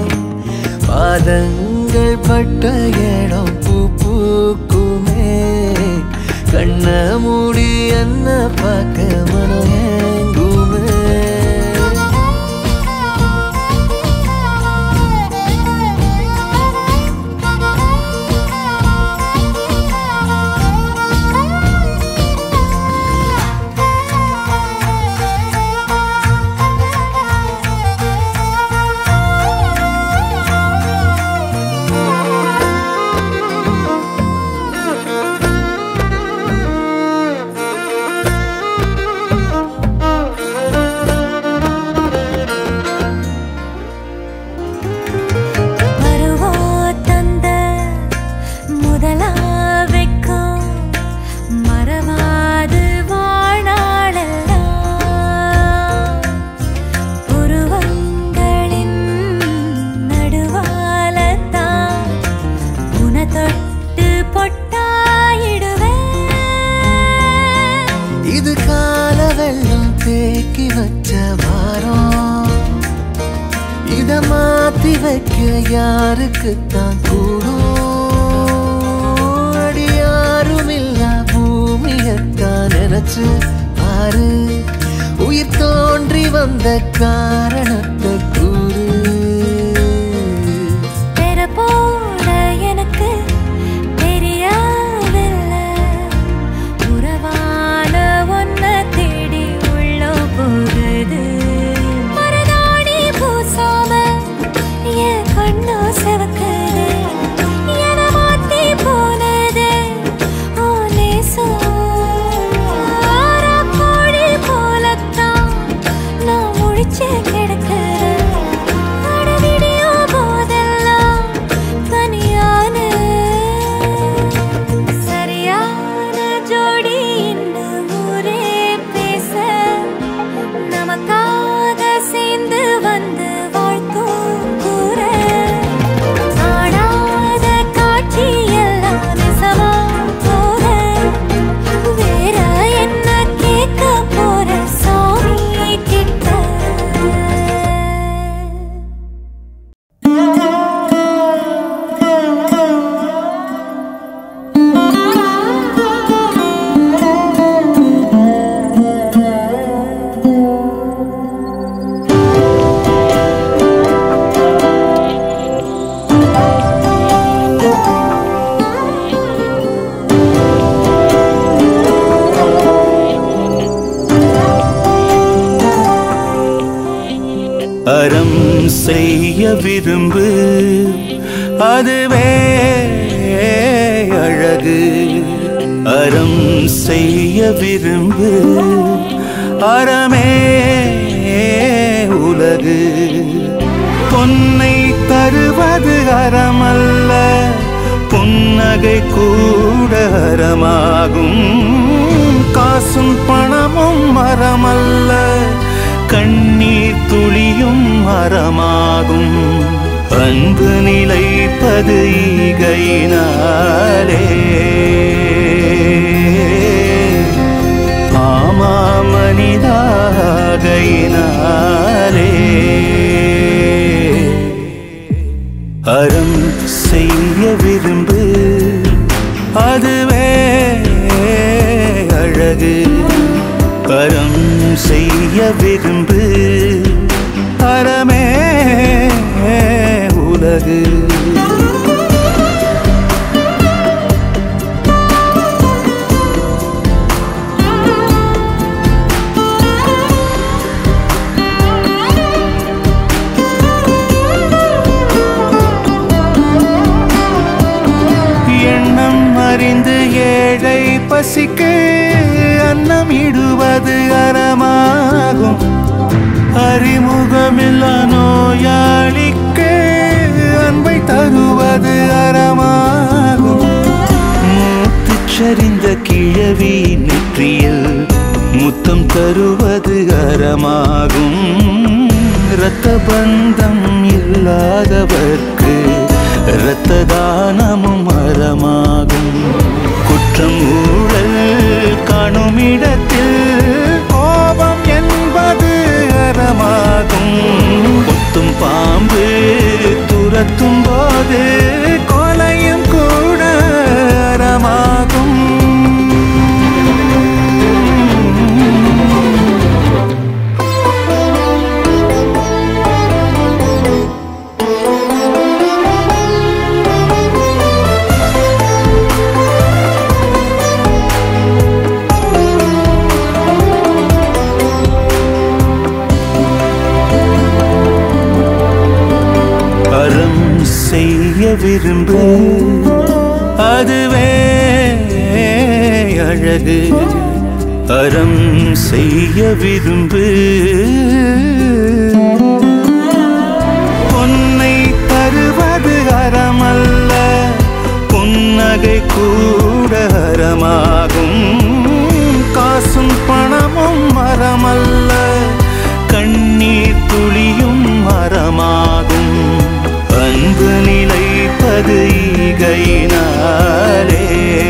பாதங்கள் பட்ட இடம் பூ பூக்குமே கண்ண மூடி என்ன பார்க்க மனம் ஏங்குமே பருவம் தந்த முதலா வெக்கம் மறவாது வாழ்நாளெல்லாம் புருவங்களின் நடுவாலத்தான் உன தொட்டு பொட்டாயிடுவேன் இது கால வெள்ளம் தேக்கி வச்ச வாரம் இத மாத்தி வைக்க யாருக்கு தான் கூடும் அடி யாரும் இல்ல பூமியத்தான் நினைச்சு பாரு உயிர் தோன்றி வந்த காரணத்தை கூறு பெற போட எனக்கு தெரியாதில்ல உறவான ஒன்ன தேடி உள்ள போகுது மரதாணி பூசாம என் கண்ணு செவக்குது என மாத்தி போனது செய்ய விரும்பு அதுவே அழகு அறம் செய்ய விரும்பு அறமே உலகு பொன்னை தருவது அறமல்ல புன்னகை கூட அறமாகும் காசும் பணமும் மரமல்ல கண்ணீர் துளியும் மரமாகும் அன்பு நிலைப்பது ஈகையினாலே ஆமா மனிதாகையினாலே அறம் செய்ய விரும்பு அதுவே அழகு அறம் செய்ய விரும்பு அறமே உலகு எண்ணம் அறிந்து ஏழை பசிக்கு அன்னம் இடுவது அறமாகும் அறிமுகமில்லா நோயாளிக்கு அன்பை தருவது அறமாகும் மூத்துச் சரிந்த கிழவி நெற்றியில் முத்தம் தருவது அறமாகும் இரத்த பந்தம் இல்லாதவர்க்கு இரத்த தானமும் அறமாகும் குற்றம் ஊழல் காணும் இடத்தில் கோபம் என்பது அறமாகும் கொத்தும் பாம்பு துரத்தும் போது கொலையும் கூட அறமாகும் அறம் செய்ய விரும்பு அதுவே அழகு அறம் செய்ய விரும்பு பொன்னை தருவது அறமல்ல புன்னகை கூட அறமாகும் காசும் பணமும் மரமல்ல கண்ணீர் துளியும் மரமாகும் அன்பு நிலைப்பது ஈகையினாலே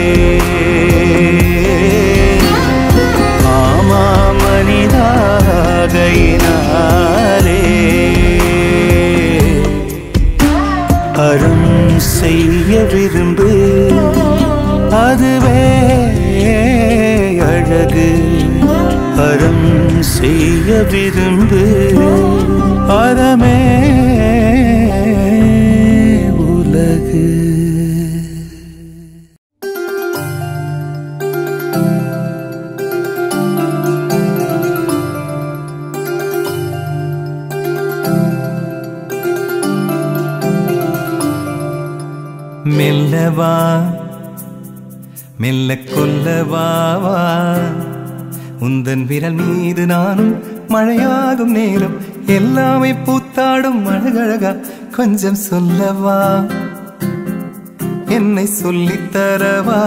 ஆமா மனிதாகையினாலே அறம் செய்ய விரும்பு அதுவே அழகு அறம் செய்ய விரும்பு அறமே உலகு மெல்லவா மெல்ல கொல்லவா வா உந்தன் விரல் மீது நானும் மழையாகும் நேரம் எல்லாமே பூத்தாடும் அழகழகா கொஞ்சம் சொல்லவா என்னை சொல்லித் தரவா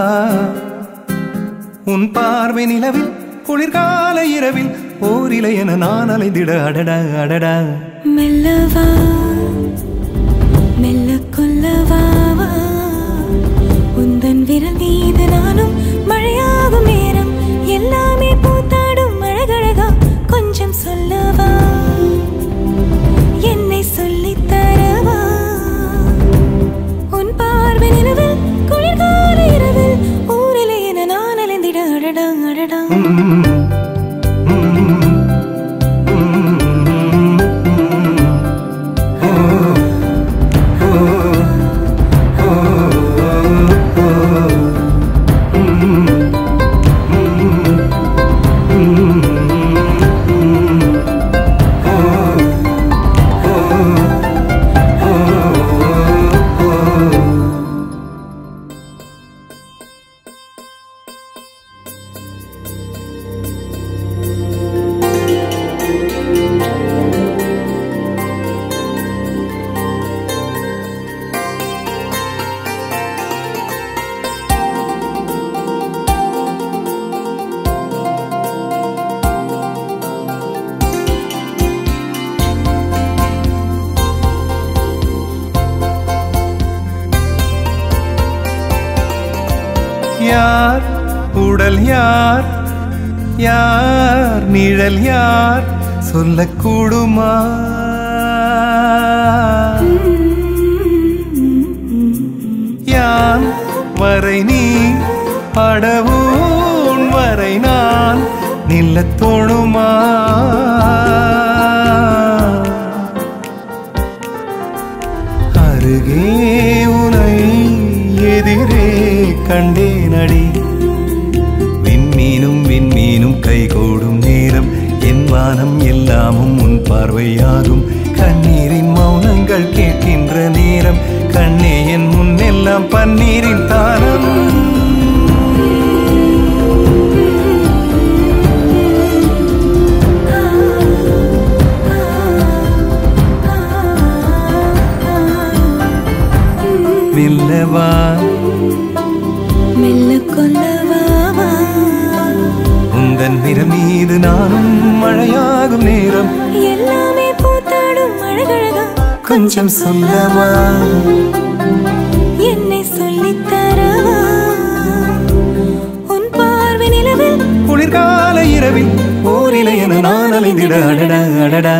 உன் பார்வை நிலவில் குளிர்கால இரவில் ஓரிலை என நான் அலைந்திட அடடா அடடா மெல்லவா மெல்ல கொல்லவா வா. உந்தன் விரல் மீது நானும் மழையாகும் நேரம் எல்லாமே பூத்தாடும் அழகழகா கொஞ்சம் சொல்லவா என்னை சொல்லித் தரவா உன் பார்வை நிலவில் குளிர்கால இரவில் ஊரிலே என நான் அலைந்திட அடடா அடடா யார் உடல் யார் யார் நிழல் யார் சொல்லக்கூடுமா யான் வரை நீ படவும் வரை நான் நில்லத் தோணுமா அருகே உனை எதிரே கண்டேனடி விண்மீனும் விண்மீனும் கைகூடும் நேரம் என் வானம் எல்லாமும் உன் பார்வையாகும் கண்ணீரின் மௌனங்கள் கேட்கின்ற நேரம் கண்ணே என் முன்னெல்லாம் பன்னீரின் தாரம் மெல்லவா மெல்ல கொல்லவாவா உந்தன் நிறம் மீது நானும் மழையாகும் நேரம் எல்லாமே பூத்தாடும் அழகழகா கொஞ்சம் சொல்லவா என்னை சொல்லித் தரவா உன் பார்வை நிலவில் குளிர்கால இரவில் ஓரிலை என நான் அலைந்திட அடடா அடடா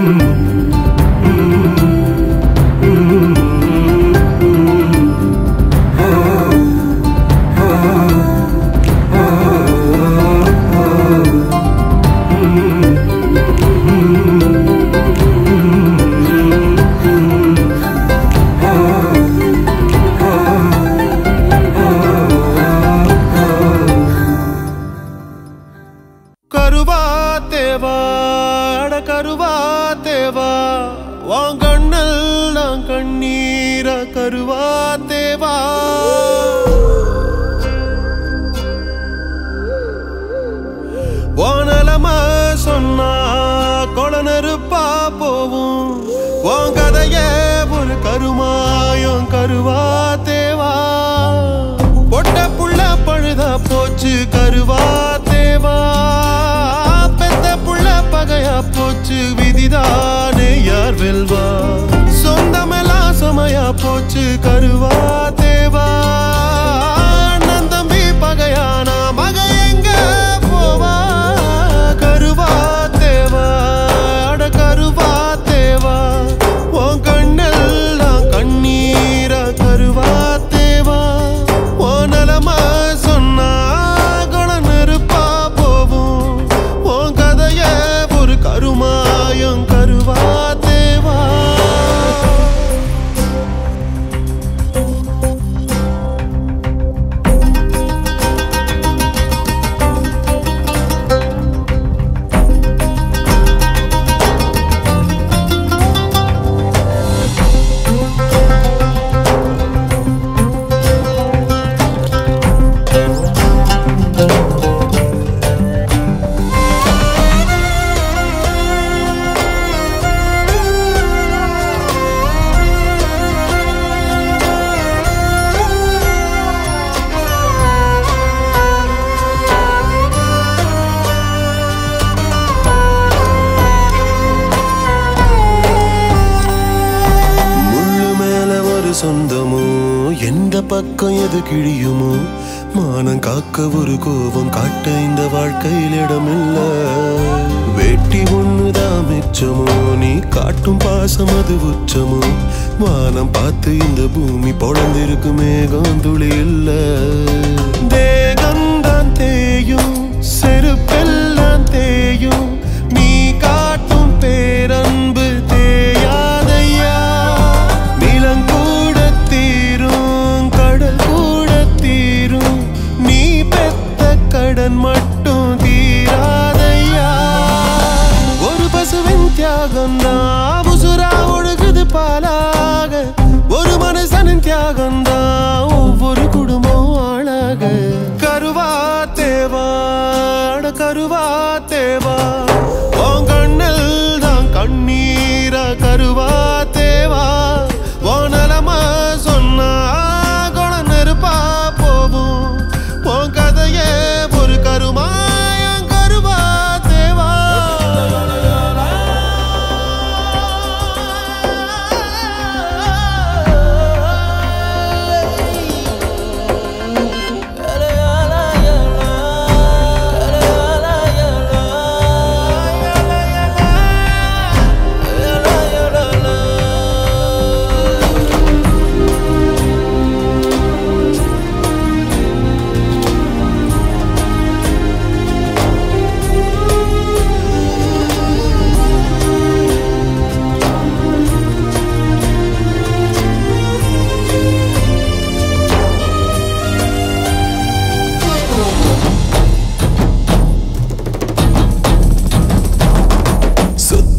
கருவா தேவா அட கருவா தேவா உன் கண்ணல் நான் கண்ணீர கருவா தேவா ஓனலம சொன்னா கொட நெருப்பா போவும் உன் கதைய ஒரு கருமாயம் கருவா தேவா பொட்ட புள்ள பழுதா போச்சு கருவா தேவா பெத்த புள்ள பகையா போச்சு விதிதானே யார் வெல்வா சொந்தமெல்லாம் சுமையா போச்சு கருவா தேவா அண்ணன் தம்பி பகையானா மக எங்க போவா கருவா தேவா அட கருவா தேவா உன் கண்ணெல்லாம் கண்ணீரா கருவா தேவா ஓ நலமா சொன்னா குண நெருப்பா போவும் உன் கதைய ஒரு கருமாயம் கருவா தேவா முள்ளு மேல ஒரு சொந்தமோ எந்த பக்கம் எது கிழியுமோ மானம் காக்க ஒரு கோபம் காட்ட இந்த வாழ்க்கையில் இடமில்ல வெட்டி ஒண்ணுதான் மிச்சமோ நீ காட்டும் பாசம் அது உச்சமோ வானம் பார்த்து இந்த பூமி பொழந்திருக்கு மேகம் துளி இல்ல தேகம்தான் தேயும் செருப்பெல்லாம் தேயும் நீ காட்டும் பேரன்பு தேயாதையா நிலங்கூட தீரும் கடல் கூட தீரும் நீ பெத்த கடன் மட்டும் தீராதையா ஒரு பசுவின் தியாகம் தான் உசுரா ஒழுகுது பாலாக ஒரு மனுஷனின் தியாகம் தான் ஒவ்வொரு குடும்பம் ஆளாக கருவா தேவா அட கருவா தேவா உன் கண்ணில் தான் கண்ணீரா கருவா தேவா உன் நலமா சொன்னா குண நெருப்பா போவும் உன் கதையே ஒரு கருமாயம் கருவா தேவா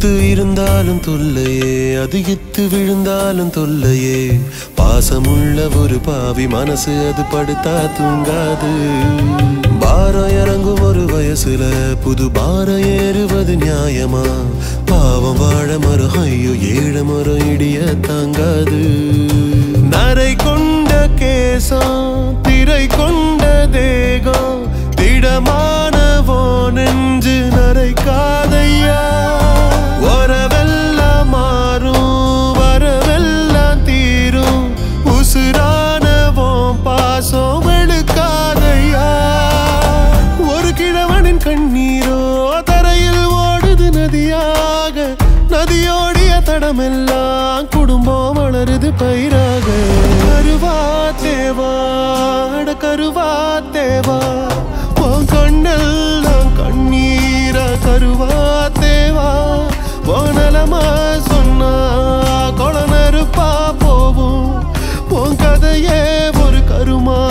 சுத்து இருந்தாலும் தொல்லையே அதிகித்து விழுந்தாலும் தொல்லையே பாசமுள்ள ஒரு பாவி மனசு அது படுத்தா தூங்காது பாரம் இறங்கும் ஒரு வயசுல புது பாரம் ஏறுவது நியாயமா பாவம் வாழ மரம் ஐயோ ஏழ மரம் இடிய தாங்காது நரை கொண்ட கேசம் திரை கொண்ட தேகம் திடமானவோ நெஞ்சு நரைக்காதையா வரவெல்லாம் மாறும் வரவெல்லாம் தீரும் உசுரானவோ பாசம் வெளுக்காதையா ஒரு கிழவனின் கண்ணீரோ தரையில் ஓடுது நதியாக நதியோடிய தடமெல்லாம் குடும்பம் வளருது பயிராக கருவா தேவா அட கருவா தேவா உன் கண்ணெல்லாம் கண்ணீரா கருவா தேவா போனலமா சொன்னா கொள நெருப்பா போவும் உன் கதையே ஒரு கருமா